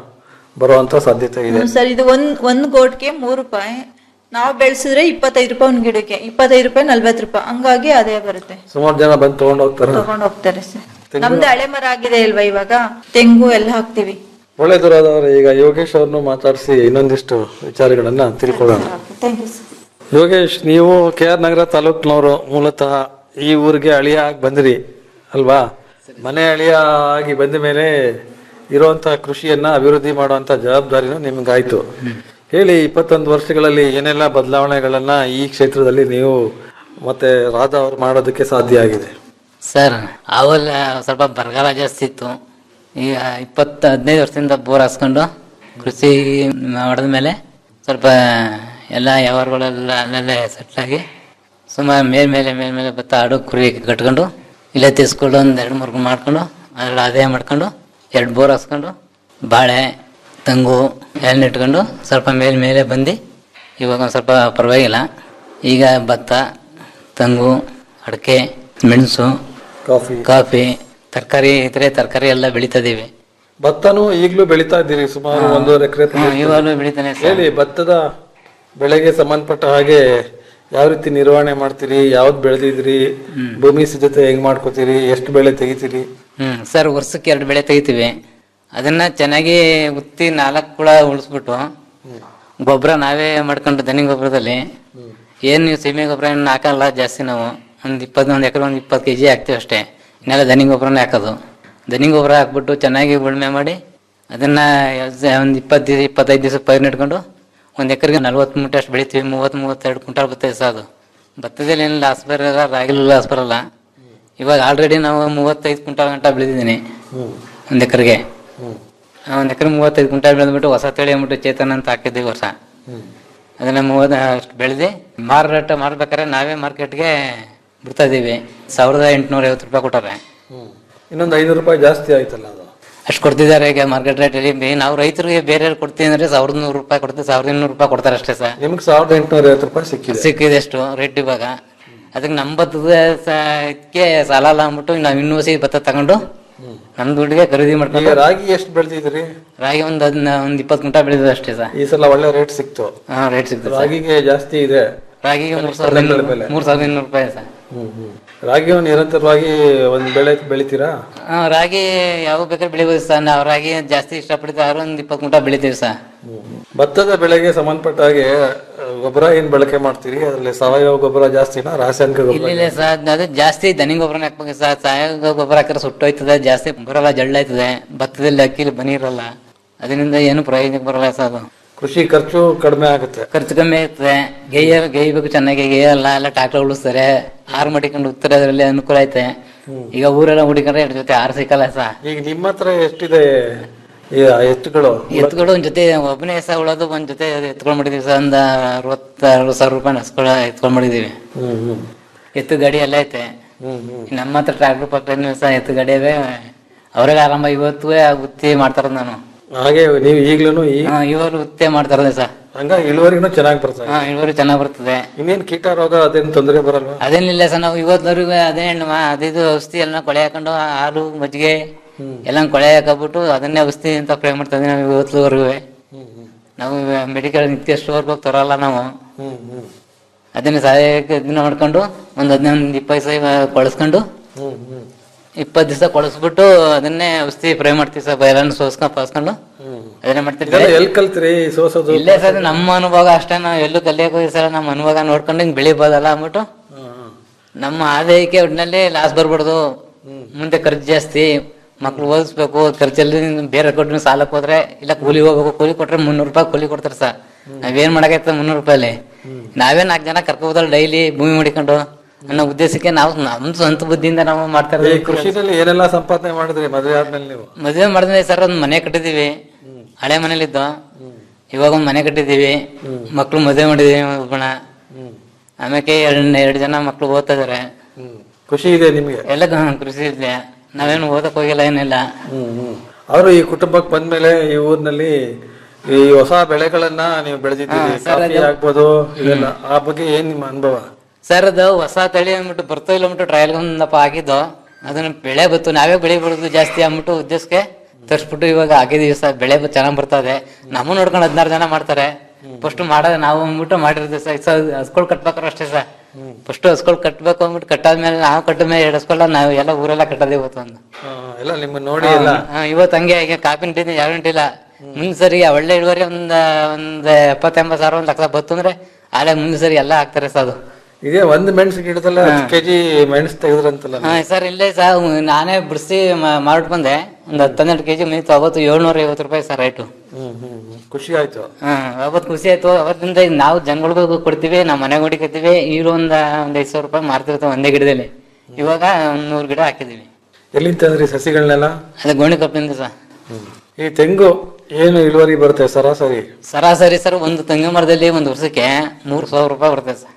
ಬರುವಂತ ಸಾಧ್ಯತೆ ಇದೆ ಸರ್ ಇದು ಒಂದ್ ಒಂದ್ ಗೋಟ್ಗೆ ಮೂರು ರೂಪಾಯಿ ನಾವು ಬೆಳೆಸಿದ್ರೆ ಇಪ್ಪತ್ತೈದು ರೂಪಾಯಿ ಒಂದ್ ಗಿಡಕ್ಕೆ ಇಪ್ಪತ್ತೈದು ರೂಪಾಯಿ ನಲ್ವತ್ತು ರೂಪಾಯಿ ಹಂಗಾಗಿ ಆದಾಯ ಬರುತ್ತೆ ಸುಮಾರು ಜನ ಬಂದು ತಗೊಂಡು ಹೋಗ್ತಾರ ತಗೊಂಡ್ ಹೋಗ್ತಾರೆ ಸರ್ ನಮ್ದು ಹಳೆ ಮರ ಆಗಿದೆ ಅಲ್ವಾ ಇವಾಗ ತೆಂಗು ಎಲ್ಲ ಹಾಕ್ತಿವಿ ಒಳ್ಳೆಯದರಾದವರು ಈಗ ಯೋಗೇಶ್ ಅವ್ರನ್ನು ಮಾತಾಡಿಸಿ ಇನ್ನೊಂದಿಷ್ಟು ವಿಚಾರಗಳನ್ನ ತಿಳ್ಕೊಳ್ಳೋಣ ಥ್ಯಾಂಕ್ ಯು ಸರ್ ಯೋಗೇಶ್ ನೀವು ಕೆ ಆರ್ ನಗರ ತಾಲೂಕಿನವರು ಮೂಲತಃ ಈ ಊರಿಗೆ ಅಳಿಯ ಆಗಿ ಬಂದಿರಿ ಅಲ್ವಾ ಮನೆ ಅಳಿಯ ಆಗಿ ಬಂದ ಮೇಲೆ ಇರುವಂತ ಕೃಷಿಯನ್ನ ಅಭಿವೃದ್ಧಿ ಮಾಡುವಂತ ಜವಾಬ್ದಾರಿನೂ ನಿಮ್ಗಾಯ್ತು ಹೇಳಿ ಇಪ್ಪತ್ತೊಂದು ವರ್ಷಗಳಲ್ಲಿ ಏನೆಲ್ಲ ಬದಲಾವಣೆಗಳನ್ನ ಈ ಕ್ಷೇತ್ರದಲ್ಲಿ ನೀವು ಮತ್ತೆ ರಾಧಾ ಅವ್ರು ಮಾಡೋದಕ್ಕೆ ಸಾಧ್ಯ ಆಗಿದೆ ಸರ್ ಅವೆಲ್ಲ ಸ್ವಲ್ಪ ಬರಗಾಲ ಜಾಸ್ತಿ ಇತ್ತು ಈಗ ಇಪ್ಪತ್ತು ಹದಿನೈದು ವರ್ಷದಿಂದ ಬೋರ್ ಹಾಸ್ಕೊಂಡು ಕೃಷಿ ಮಾಡಿದ ಮೇಲೆ ಸ್ವಲ್ಪ ಎಲ್ಲ ವ್ಯವಹಾರಗಳೆಲ್ಲ ಅಲ್ಲಲ್ಲೇ ಸೆಟ್ಲಾಗಿ ಸುಮಾರು ಮೇಲೆ ಮೇಲೆ ಮೇಲೆ ಮೇಲೆ ಭತ್ತ ಆಡು ಕುರಿ ಕಟ್ಕೊಂಡು ಇಲ್ಲೇ ತಿಸ್ಕೊಂಡು ಒಂದು ಎರಡು ಮೂರು ಮಾಡ್ಕೊಂಡು ಅದ್ರಲ್ಲಿ ಆದಾಯ ಮಾಡ್ಕೊಂಡು ಎರಡು ಬೋರ್ ಹಾಸ್ಕೊಂಡು ಬಾಳೆ ತೆಂಗು ಎಲ್ಲ ಇಟ್ಕೊಂಡು ಸ್ವಲ್ಪ ಮೇಲೆ ಮೇಲೆ ಬಂದು ಇವಾಗ ಒಂದು ಸ್ವಲ್ಪ ಪರವಾಗಿಲ್ಲ ಈಗ ಭತ್ತ ತೆಂಗು ಅಡಿಕೆ ಮೆಣಸು ಕಾಫಿ ಕಾಫಿ ತರಕಾರಿ ಇದ್ರೆ ತರಕಾರಿ ಎಲ್ಲ ಬೆಳಿತದೀವಿ ಭತ್ತನೂ ಈಗಲೂ ಬೆಳೀತಾ ಇದ್ದೀರಿ ಸುಮಾರು ಒಂದೂವರೆ ಎಕರೆ ಇವಾಗಲೂ ಬೆಳಿತಾನೆ ಸರ್ ಹೇಳಿ ಭತ್ತದ ಬೆಳೆಗೆ ಸಂಬಂಧಪಟ್ಟ ಹಾಗೆ ಯಾವ ರೀತಿ ನಿರ್ವಹಣೆ ಮಾಡ್ತೀರಿ ಯಾವ್ದು ಬೆಳೆದಿದ್ರಿ ಭೂಮಿ ಸಿದ್ಧತೆ ಹೆಂಗ್ ಮಾಡ್ಕೋತೀರಿ ಎಷ್ಟು ಬೆಳೆ ತೆಗಿತೀರಿ ಹ್ಮ್ ಸರ್ ವರ್ಷಕ್ಕೆ ಎರಡು ಬೆಳೆ ತೆಗಿತೀವಿ ಅದನ್ನ ಚೆನ್ನಾಗಿ ಉತ್ತಿ ನಾಲ್ಕು ಕುಳ ಉಳಿಸ್ಬಿಟ್ಟು ಗೊಬ್ಬರ ನಾವೇ ಮಾಡ್ಕೊಂಡು ದನಿ ಗೊಬ್ಬರದಲ್ಲಿ ಏನು ನೀವು ಸೀಮೆ ಗೊಬ್ಬರ ಏನು ಹಾಕಲ್ಲ ಜಾಸ್ತಿ ನಾವು ಒಂದು ಇಪ್ಪತ್ತು ಒಂದು ಎಕರೆ ಒಂದು ಇಪ್ಪತ್ತು ಕೆ ಜಿ ಹಾಕ್ತೀವಿ ಅಷ್ಟೇ ಇನ್ನೆಲ್ಲ ದನಿ ಗೊಬ್ಬರನೇ ಹಾಕೋದು ದನಿ ಗೊಬ್ಬರ ಹಾಕ್ಬಿಟ್ಟು ಚೆನ್ನಾಗಿ ಉಳುಮೆ ಮಾಡಿ ಅದನ್ನ ಒಂದು ಇಪ್ಪತ್ತು ದಿವಸ ಇಪ್ಪತ್ತೈದು ದಿವಸ ಪೈರ್ ಇಟ್ಕೊಂಡು ಒಂದು ಎಕರೆಗೆ ನಲ್ವತ್ತು ಮೂಟೆ ಅಷ್ಟು ಬೆಳಿತೀವಿ ಮೂವತ್ತು ಮೂವತ್ತೆರಡು ಕ್ವಿಂಟಾಲ್ ಬರ್ತದೆ ಸರ್ ಅದು ಭತ್ತದಲ್ಲಿ ಏನು ಲಾಸ್ ಬರಲ್ಲ ರಾಗಿಲೂ ಲಾಸ್ ಬರಲ್ಲ ಇವಾಗ ಆಲ್ರೆಡಿ ನಾವು ಮೂವತ್ತೈದು ಕ್ವಿಂಟಾಲ್ ಗಂಟ ಬೆಳೆದಿದ್ದೀನಿ ಒಂದು ಎಕರೆಗೆ ಒಂದು ಎಕರೆ ಮೂವತ್ತೈದು ಕ್ವಿಂಟಾಲ್ ಬೆಳೆದ್ಬಿಟ್ಟು ಹೊಸ ತಳಿ ಅಂದ್ಬಿಟ್ಟು ಚೇತನ ಅಂತ ಹಾಕಿದ್ದೀವಿ ವರ್ಷ ಅದನ್ನ ಮೂವತ್ತು ಅಷ್ಟು ಬೆಳೆದು ಮಾರಾಟ ಮಾಡ್ಬೇಕಾದ್ರೆ ನಾವೇ ಮಾರ್ಕೆಟ್ಗೆ ಬಿಡ್ತಾ ಇದೀವಿ ಸಾವಿರದ ಎಂಟುನೂರ ಐವತ್ತು ರೂಪಾಯಿ ಕೊಟ್ಟಾರೆ ಇನ್ನೊಂದು ಐನೂರು ರೂಪಾಯಿ ಜಾಸ್ತಿ ಆಯ್ತಲ್ಲ ಅದು ಅಷ್ಟು ಕೊಡ್ತಿದ್ದಾರೆ ಈಗ ಮಾರ್ಕೆಟ್ ರೇಟಲ್ಲಿ ಬೇ- ನಾವು ರೈತರಿಗೆ ಬೇರೆ ಕೊಡ್ತೀವಿ ಅಂದ್ರೆ ಸಾವಿರದ ನೂರು ರೂಪಾಯಿ ಕೊಡ್ತೀವಿ ಸಾವಿರದ ಇನ್ನೂರು ರೂಪಾಯಿ ಕೊಡ್ತಾರೆ ಅಷ್ಟೇ ಸರ್ ನಿಮ್ಗೆ ಸಾವಿರದ ಎಂಟುನೂರ ಐವತ್ತು ರೂಪಾಯಿ ಸಿಕ್ಕಿದೆ ಸಿಕ್ಕಿದೆ ಎಷ್ಟು ರೇಟ್ ಇವಾಗ ಅದಕ್ಕೆ ನಮ್ಮ ಭತ್ತದ ಇದಕ್ಕೆ ಸಾಲ ಎಲ್ಲ ಅಂದ್ಬಿಟ್ಟು ನಾವು ಇನ್ನೂಸಿ ಭತ್ತ ತಗೊಂಡು ನಮ್ಮ ದುಡ್ಡಿಗೆ ಖರೀದಿ ಈಗ ಮಾಡ್ಕೊಂಡು ರಾಗಿ ಎಷ್ಟು ಬೆಳೆದಿದ್ರಿ ರಾಗಿ ಒಂದು ಹದಿನ ಒಂದು ಇಪ್ಪತ್ತು ಕ್ವಿಂಟಲ್ ಬೆಳೆದಿದೆ ಅಷ್ಟೇ ಸರ್ ಈ ಸಲ ಒಳ್ಳೆ ರೇಟ್ ಸಿಕ್ತು ಹಾಂ ರೇಟ್ ಸಿಗ್ತದೆ ಸರ್ ರಾಗಿಗೆ ಜಾಸ್ತಿ ಇದೆ ರಾಗಿಗೆ ಮೂರು ಸಾವಿರದ ಬೆಲೆ. ಇನ್ನೂರು ಮೂರು ಸಾವಿರದ ಇನ್ನೂರು ರೂಪಾಯಿ ಸರ್ ರಾಗಿ ನಿರಂತರವಾಗಿ ಒಂದ್ ಬೆಳೆ ಬೆಳಿತೀರಾ ಆ, ರಾಗಿ ಯಾವ ಬೇಕಾದ್ರೆ ಬೆಳಿಬೋದು ಸರ್ ನಾವು ರಾಗಿ ಜಾಸ್ತಿ ಇಷ್ಟಪಡ್ತೀವಿ ಆದ್ರೂ ಒಂದು ಇಪ್ಪತ್ತು ಕ್ವಿಂಟಲ್ ಬೆಳಿತೀವಿ ಸರ್ ಭತ್ತದ ಬೆಳೆಗೆ ಸಂಬಂಧಪಟ್ಟ ಹಾಗೆ ಆ, ಗೊಬ್ಬರ ಏನ್ ಬಳಕೆ ಮಾಡ್ತೀರಿ ಅದ್ರಲ್ಲಿ ಸಾವಯವ ಗೊಬ್ಬರ ಜಾಸ್ತಿನಾ ರಾಸಾಯನಿಕ ಗೊಬ್ಬರ ಇಲ್ಲ ಇಲ್ಲ ಸರ್ ಅದು ಜಾಸ್ತಿ ದನಿ ಗೊಬ್ಬರನ ಹಾಕ್ಬೇಕು ಸರ್ ಸಾವಯವ ಗೊಬ್ಬರ ಹಾಕಿದ್ರೆ ಸುಟ್ಟೋಯ್ತದೆ ಜಾಸ್ತಿ ಬರಲ್ಲ ಜಳ್ಳಾಯ್ತದೆ ಭತ್ತದಲ್ಲಿ ಅಕ್ಕಿಲಿ ಬನಿ ಇರಲ್ಲ ಅದರಿಂದ ಏನು ಪ್ರಯೋಜನಕ್ಕೆ ಬರಲ್ಲ ಸರ್ ಅದು ಕೃಷಿ ಖರ್ಚು ಕಡಿಮೆ ಆಗುತ್ತೆ ಖರ್ಚು ಕಮ್ಮಿ ಆಗ್ತದೆ ಗೇಯ ಗೇಯ್ಬೇಕು ಚೆನ್ನಾಗಿ ಗೇಯಲ್ಲ ಎಲ್ಲ ಟ್ರಾಕ್ಟರ್ ಉಳಿಸ್ತಾರೆ ಆರು ಮಡಿಕೊಂಡು ಹೋಗ್ತಾರೆ ಅದರಲ್ಲಿ ಅನುಕೂಲ ಐತೆ ಈಗ ಊರೆಲ್ಲ ಹುಡಿಕೊಂಡ್ರೆ ಎರಡು ಜೊತೆ ಆರು ಸಿಕ್ಕಲ್ಲ ಸರ್ ಈಗ ನಿಮ್ಮ ಹತ್ರ ಎಷ್ಟಿದೆ ಈ ಎತ್ತುಗಳು ಎತ್ಗಳು ಒಂದ್ ಜೊತೆ ಒಬ್ಬನೇ ಸಹ ಉಳೋದು ಒಂದ್ ಜೊತೆ ಎತ್ಕೊಂಡ್ ಮಾಡಿದೀವಿ ಸರ್ ಒಂದ್ ಅರವತ್ತ ಅರವತ್ತು ಸಾವಿರ ರೂಪಾಯಿ ನಸ್ಕೊಳ ಎತ್ಕೊಂಡ್ ಮಾಡಿದೀವಿ ಹ್ಮ್ ಹ್ಮ್ ಎತ್ತು ಗಾಡಿ ಎಲ್ಲ ಐತೆ ಹ್ಮ್ ಹ್ಮ್ ನಮ್ಮ ಹತ್ರ ಟ್ರಾಕ್ಟರ್ ಪಕ್ಕ ಸಹ ಎತ್ತು ಗಾಡಿ ಅವೆ ಅವ್ರಿಗೆ ಆರಾಮ ಇವತ್ತು ಗುತ್ತಿ ಮಾಡ್ತಾರ ನಾನು ಹಾಗೆ ನೀವು ಈಗ್ಲೂ ಈ ಹಾ, ಇವರು ಗುತ್ತೆ ಮಾಡ್ತಾರದೆ ಸರ್ ಹಂಗಾಗಿ ಇಳುವರಿನೂ ಚೆನ್ನಾಗಿ ಬರ್ತದೆ ಹಾ ಇಳುವರಿ ಚೆನ್ನಾಗ್ ಬರ್ತದೆ ಇನ್ನೇನ್ ಕೀಟ ರೋಗ ಅದೇನು ತೊಂದರೆ ಬರಲ್ವಾ ಅದೇನಿಲ್ಲ ಸರ್ ನಾವು ಇವತ್ತವರೆಗೂ ಅದೇ ಹೆಣ್ಣು ಅದಿದು ಔಷಧಿ ಎಲ್ಲ ಕೊಳೆ ಹಾಕೊಂಡು ಹಾಲು ಮಜ್ಜಿಗೆ ಎಲ್ಲ ಕೊಳೆ ಹಾಕಬಿಟ್ಟು ಅದನ್ನೇ ಔಷಧಿ ಅಂತ ಪ್ರಯೋಗ ಮಾಡ್ತಾ ಇದೀವಿ ನಾವು ಇವತ್ತುವರೆಗೂ ನಾವು ಮೆಡಿಕಲ್ ನಿತ್ಯ ಸ್ಟೋರ್ಗೆ ಹೋಗಿ ತರಲ್ಲ ನಾವು ಹ್ಮ್ ಹ್ಮ್ ಅದನ್ನ ಸಹಾಯಕ್ಕೆ ಇದನ್ನ ಮಾಡ್ಕೊಂಡು ಒಂದು ಹದಿನೈದು ಇಪ್ಪತ್ತು ಸಾವಿರ ಕೊಳಸ್ಕೊಂಡು ಹ್ಮ್ ಹ್ಮ್ ಇಪ್ಪತ್ತು ದಿವಸ ಕೊಳಸ್ಬಿಟ್ಟು ಅದನ್ನೇ ಔಷಧಿ ಫ್ರೈ ಮಾಡ್ತೀವಿ ಸರ್ ಎಲ್ಲ ಸೋಸ್ಕೊಂಡು ಪಾಸ್ಕೊಂಡು ಅದನ್ನೇ ಮಾಡ್ತೀವಿ ಇದೆಲ್ಲ ಎಲ್ಲಿ ಕಲ್ತ್ರಿ ಸೋಸೋದು ಇಲ್ಲೇ ಸರ್ ನಮ್ಮ ಅನುಭವ ಅಷ್ಟೇ ನಾವು ಎಲ್ಲೂ ಕಲಿಯಕ್ಕೆ ಹೋಗಿ ಸರ್ ನಮ್ಮ ಅನುಭವ ನೋಡ್ಕೊಂಡು ಹಿಂಗೆ ಬೆಳಿಬೋದಲ್ಲ ಅಂದ್ಬಿಟ್ಟು ನಮ್ಮ ಆದಾಯಕ್ಕೆ ಒಟ್ಟಿನಲ್ಲಿ ಲಾಸ್ ಬರ್ಬಾರ್ದು ಮುಂದೆ ಖರ್ಚು ಜಾಸ್ತಿ ಮಕ್ಳು ಓದಿಸ್ಬೇಕು ಖರ್ಚಲ್ಲಿ ಬೇರೆ ಕೊಟ್ಟು ಸಾಲಕ್ಕೆ ಹೋದ್ರೆ ಇಲ್ಲ ಕೂಲಿ ಹೋಗ್ಬೇಕು ಕೂಲಿ ಕೊಟ್ರೆ ಮುನ್ನೂರು ರೂಪಾಯಿ ಕೂಲಿ ಕೊಡ್ತಾರೆ ಸರ್ ನಾವೇನ್ ಮಾಡಕೈತೆ ಮುನ್ನೂರು ರೂಪಾಯಲ್ಲಿ ನಾವೇ ನಾಲ್ಕು ಜನ ಕರ್ಕೋಬೋದಲ್ಲ ಡೈಲಿ ಭೂಮಿ ಮಾಡಿಕೊಂಡು ಅನ್ನೋ ಉದ್ದೇಶಕ್ಕೆ ನಾವು ನಮ್ ಸ್ವಂತ ಬುದ್ಧಿಯಿಂದ ನಾವು ಮಾಡ್ತಾ ಈ ಇರೋದು ಕೃಷಿನಲ್ಲಿ ಏನೆಲ್ಲ ಸಂಪಾದನೆ ಮಾಡಿದ್ರಿ ಮದುವೆ ಆದ್ಮೇಲೆ ನೀವು ಮದುವೆ ಮಾಡಿದ್ರೆ ಸರ್ ಒಂದು ಮನೆ ಕಟ್ಟಿದೀವಿ ಹಳೆ ಮನೇಲಿದ್ದು ಇವಾಗ ಒಂದು ಮನೆ ಕಟ್ಟಿದೀವಿ ಮಕ್ಳು ಮದುವೆ ಮಾಡಿದೀವಿ ಒಬ್ಬಣ ಆಮೇಲೆ ಎರಡ್ ಎರಡು ಜನ ಮಕ್ಳು ಓದ್ತಾ ಇದಾರೆ ಖುಷಿ ಇದೆ ನಿಮ್ಗೆ ಎಲ್ಲ ಗ- ಕೃಷಿ ಇದೆ ನಾವೇನು ಓದಕ್ ಹೋಗಿಲ್ಲ ಏನಿಲ್ಲ ಹ್ಮ್ ಹ್ಮ್ ಅವರು ಈ ಕುಟುಂಬಕ್ಕೆ ಬಂದ್ಮೇಲೆ ಈ ಊರಿನಲ್ಲಿ ಈ ಹೊಸ ಬೆಳೆಗಳನ್ನ ನೀವು ಬೆಳೆದಿದ್ದೀರಿ ಕಾಫಿ ಆಗ್ಬೋದು ಇದೆಲ್ಲ ಆ ಬಗ್ಗೆ ಏನ್ ನಿಮ್ಮ ಅನುಭವ ಸರ್ ಅದು ಹೊಸ ತಳಿ ಅಂದ್ಬಿಟ್ಟು ಬರ್ತಾ ಇಲ್ಲ ಅಂದ್ಬಿಟ್ಟು ಟ್ರಯಲ್ ಒಂದಪ್ಪ ಹಾಕಿದ್ದು ಅದನ್ನ ಬೆಳೆ ಬತ್ತು ನಾವೇ ಬೆಳೆ ಬಿಡೋದು ಜಾಸ್ತಿ ಅಂದ್ಬಿಟ್ಟು ಉದ್ದೇಶಕ್ಕೆ ತರಿಸ್ಬಿಟ್ಟು ಇವಾಗ ಹಾಕಿದೀವಿ ಸರ್ ಬೆಳೆ ಚೆನ್ನಾಗಿ ಬರ್ತದೆ ನಮ್ಮ ನೋಡ್ಕೊಂಡು ಹದಿನಾರು ಜನ ಮಾಡ್ತಾರೆ ಫಸ್ಟ್ ಮಾಡೋದು ನಾವು ಅಂದ್ಬಿಟ್ಟು ಮಾಡಿರೋದು ಸರ್ ಹಸ್ಕೊಳ್ ಕಟ್ಬೇಕಾರೆ ಅಷ್ಟೇ ಸರ್ ಫಸ್ಟ್ ಹಸ್ಕೊಳ್ ಕಟ್ಬೇಕು ಅಂದ್ಬಿಟ್ಟು ಕಟ್ಟಾದ್ಮೇಲೆ ನಾವು ಕಟ್ಟ ಮೇಲೆ ಎರಡು ಹಸ್ಕೊಳ ನಾವು ಎಲ್ಲ ಊರೆಲ್ಲ ಕಟ್ಟೋದೇ ಇವತ್ತು ಒಂದು ಆ, ಎಲ್ಲ ನಿಮ್ಮ ನೋಡಿ ಎಲ್ಲ ಹಾ, ಇವತ್ತು ಹಂಗೆ ಈಗ ಕಾಫಿ ನಿಂತಿದ್ದೀನಿ ಯಾರು ಇಲ್ಲ ಮುಂದ್ ಸರಿ ಒಳ್ಳೆ ಇಳುವರಿ ಒಂದ್ ಒಂದ್ ಎಪ್ಪತ್ತೆಂಬತ್ತು ಸಾವಿರ ಒಂದ್ ಲಕ್ಷ ಬತ್ತು ಅಂದ್ರೆ ಆಲೆ ಮುಂದೆ ಸರಿ ಎಲ್ಲ ಹಾಕ್ತಾರೆ ಸರ್ ಅದು ಇದೇ ಒಂದ್ ಮೆಣಸು ಗಿಡದಲ್ಲ ಹತ್ತು ಕೆಜಿ ಮೆಣಸು ತೆಗೆದ್ರಂತಲ್ಲ ಹಾ ಸರ್ ಇಲ್ಲೇ ಸರ್ ನಾನೇ ಬಿಡಿಸಿ ಮಾಡ್ಬಿಟ್ಟು ಬಂದೆ ಒಂದ್ ಹತ್ತು ಹನ್ನೆರಡು ಕೆಜಿ ಮೀತು ಅವತ್ತು ಏಳ್ನೂರ ಐವತ್ತು ರೂಪಾಯಿ ಸರ್ ರೈಟು ಹ್ಮ್ ಹ್ಮ್ ಹ್ಮ್. ಖುಷಿ ಆಯ್ತು ಹಾ ಅವತ್ತು ಖುಷಿ ಆಯ್ತು ಅವತ್ತಿಂದ ಈಗ ನಾವು ಜನಗಳಿಗೂ ಕೊಡ್ತೀವಿ ನಾವು ಮನೆಗೆ ಹೊಡಿಕತ್ತೀವಿ ಈರು ಒಂದ್ ಒಂದ್ ಐದು ಸಾವಿರ ರೂಪಾಯಿ ಮಾರ್ತಿರ್ತಾವೆ ಒಂದೇ ಗಿಡದಲ್ಲಿ ಇವಾಗ ಒಂದ್ ನೂರು ಗಿಡ ಹಾಕಿದೀವಿ ಎಲ್ಲಿಂದ ತಂದ್ರಿ ಸಸಿಗಳನ್ನೆಲ್ಲ ಅದೇ ಗೋಣಿ ಕಪ್ಪಿಂದ ಸರ್ ಈ ತೆಂಗು ಏನು ಇಳುವರಿ ಬರುತ್ತೆ ಸರಾಸರಿ ಸರಾಸರಿ ಸರ್ ಒಂದು ತೆಂಗಿನ ಮರದಲ್ಲಿ ಒಂದು ವರ್ಷಕ್ಕೆ ಮೂರು ಸಾವಿರ ರೂಪಾಯಿ ಬರ್ತದೆ ಸರ್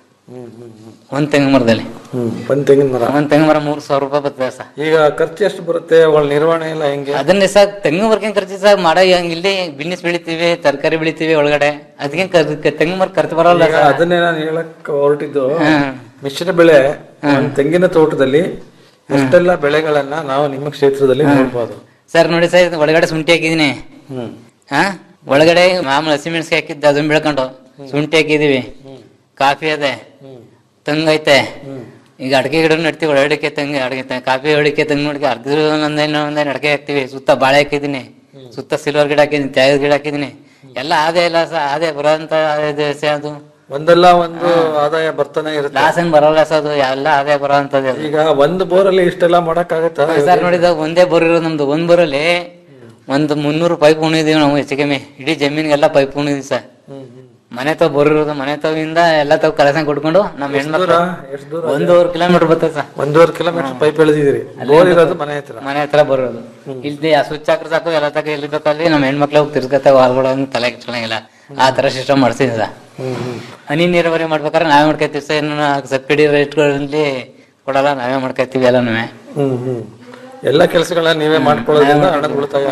ಒಂದ್ ತೆಂಗಿನ ಮರದಲ್ಲಿ ಹ್ಮ್ ಒಂದ್ ತೆಂಗಿನ ಮರ ಒಂದ್ ತೆಂಗಿನ ಮರ ಮೂರು ಸಾವಿರ ರೂಪಾಯಿ ಬರ್ತದೆ ಸರ್ ಈಗ ಖರ್ಚು ಎಷ್ಟು ಬರುತ್ತೆ ಅವಳ ನಿರ್ವಹಣೆ ಎಲ್ಲ ಹೆಂಗೆ ಅದನ್ನೇ ಸರ್ ತೆಂಗಿನ ಮರಕ್ಕೆ ಖರ್ಚು ಸರ್ ಮಾಡೋ ಹಂಗ್ ಇಲ್ಲಿ ಬಿಸ್ನೆಸ್ ಬೆಳಿತೀವಿ ತರಕಾರಿ ಬೆಳಿತೀವಿ ಒಳಗಡೆ ಅದಕ್ಕೆ ತೆಂಗಿನ ಮರ ಖರ್ಚು ಬರೋಲ್ಲ ಈಗ ಸರ್ ಅದನ್ನೇ ನಾನು ಹೇಳಕ್ ಹೊರಟಿದ್ದು ಹ್ಮ್. ಮಿಶ್ರ ಬೆಳೆ ಒಂದ್ ತೆಂಗಿನ ತೋಟದಲ್ಲಿ ಎಷ್ಟೆಲ್ಲ ಬೆಳೆಗಳನ್ನ ನಾವು ನಿಮ್ಮ ಕ್ಷೇತ್ರದಲ್ಲಿ ನೋಡ್ಬೋದು ಸರ್ ನೋಡಿ ಸರ್ ಇದು ಒಳಗಡೆ ಶುಂಠಿ ಹಾಕಿದೀನಿ ಹ್ಮ್ ಹಾ ಒಳಗಡೆ ಮಾಮೂಲಿ ಹಸಿಮೆಣಸಿಗೆ ಹಾಕಿದ್ದೆ ಅದನ್ನ ಬೆಳ್ಕೊಂಡು ಶುಂಠಿ ಹಾಕಿದೀವಿ ಕಾಫಿ ಅದೆ ತೆಂಗು ಐತೆ ಈಗ ಅಡಿಕೆ ಗಿಡ ನೆಡ್ತೀವಿ ಒಳಗಡೆ ತೆಂಗು ಅಡಿಕೆ ತೆಂಗು ಕಾಫಿ ಅಡಿಕೆ ತೆಂಗು ನೋಡಿಕೆ ಅರ್ಧ ಒಂದೊಂದೇನು ಒಂದೇನು ಅಡಿಕೆ ಹಾಕ್ತಿವಿ ಸುತ್ತ ಬಾಳೆ ಹಾಕಿದೀನಿ ಸುತ್ತ ಸಿಲ್ವರ್ ಗಿಡ ಹಾಕಿದೀನಿ ತ್ಯಾಗದ ಗಿಡ ಹಾಕಿದೀನಿ ಎಲ್ಲ ಆದೇ ಇಲ್ಲ ಸರ್ ಆದೇ ಬರೋಂತ ಅದು ಒಂದಲ್ಲ ಒಂದು ಆದಾಯ ಬರ್ತಾನೆ ಇರುತ್ತೆ ಲಾಸ್ ಏನ್ ಬರೋಲ್ಲ ಸರ್ ಅದು ಎಲ್ಲ ಆದೇ ಬರೋ ಅಂತದೇ ಅದು ಈಗ ಒಂದು ಬೋರಲ್ಲಿ ಇಷ್ಟೆಲ್ಲ ಮಾಡಕ್ ಆಗತ್ತಾ ಸರ್ ನೋಡಿದ ಒಂದೇ ಬೋರ್ ಇರೋದು ನಮ್ದು ಒಂದ್ ಬೋರಲ್ಲಿ ಒಂದು ಮುನ್ನೂರು ಪೈಪ್ ಉಣಿದೀವಿ ನಾವು ಹೆಚ್ಚು ಕಮ್ಮಿ ಇಡೀ ಜಮೀನಿಗೆಲ್ಲ ಪೈಪ್ ಉಣಿದೀವಿ ಸರ್ ಮನೆ ತಾವ್ ಬೋರ್ ಇರೋದು ಮನೆ ತಾವಿಂದ ಎಲ್ಲ ತಾವ್ ಕಲೆಕ್ಷನ್ ಕೊಟ್ಕೊಂಡು ನಮ್ಮ ಹೆಣ್ಮಕ್ಳು ಎಷ್ಟು ದೂರ ಒಂದೂವರೆ ಕಿಲೋಮೀಟರ್ ಬರ್ತದೆ ಸರ್ ಒಂದೂವರೆ ಕಿಲೋಮೀಟರ್ ಪೈಪ್ ಎಳೆದಿದ್ದೀರಿ ಬೋರ್ ಇರೋದು ಮನೆ ಹತ್ರ ಮನೆ ಹತ್ರ ಬರೋದು ಇಲ್ಲಿ ಆ ಸ್ವಿಚ್ ಹಾಕ್ರೆ ಸಾಕು ಎಲ್ಲ ತಕ ಎಲ್ಲಿ ಬೇಕಲ್ಲಿ ನಮ್ಮ ಹೆಣ್ಮಕ್ಳು ಹೋಗಿ ತಿರ್ಸ್ಕೊತಾವ ಹಾಲ್ಗಳು ತಲೆ ಕೆಚ್ಚಂಗಿಲ್ಲ ಆ ತರ ಸಿಸ್ಟಮ್ ಮಾಡ್ಸಿದ್ವಿ ಸರ್ ಹನಿ ನೀರಾವರಿ ಮಾಡ್ಬೇಕಾದ್ರೆ ನಾವೇ ಮಾಡ್ಕೊತೀವಿ ಸರ್ ಇನ್ನು ಸಬ್ಸಿಡಿ ರೇಟ್ಗಳಲ್ಲಿ ಕೊಡಲ್ಲ ನಾವೇ ಮಾಡ್ಕೊತೀವಿ ಎಲ್ಲನೂ ಹ್ಮ್ ಹ್ಮ್ ಎಲ್ಲ ಕೆಲಸಗಳನ್ನ ನೀವೇ ಮಾಡ್ಕೊಳ್ಳೋದ್ರಿಂದ ಹಣದ ಉಳಿತಾಯ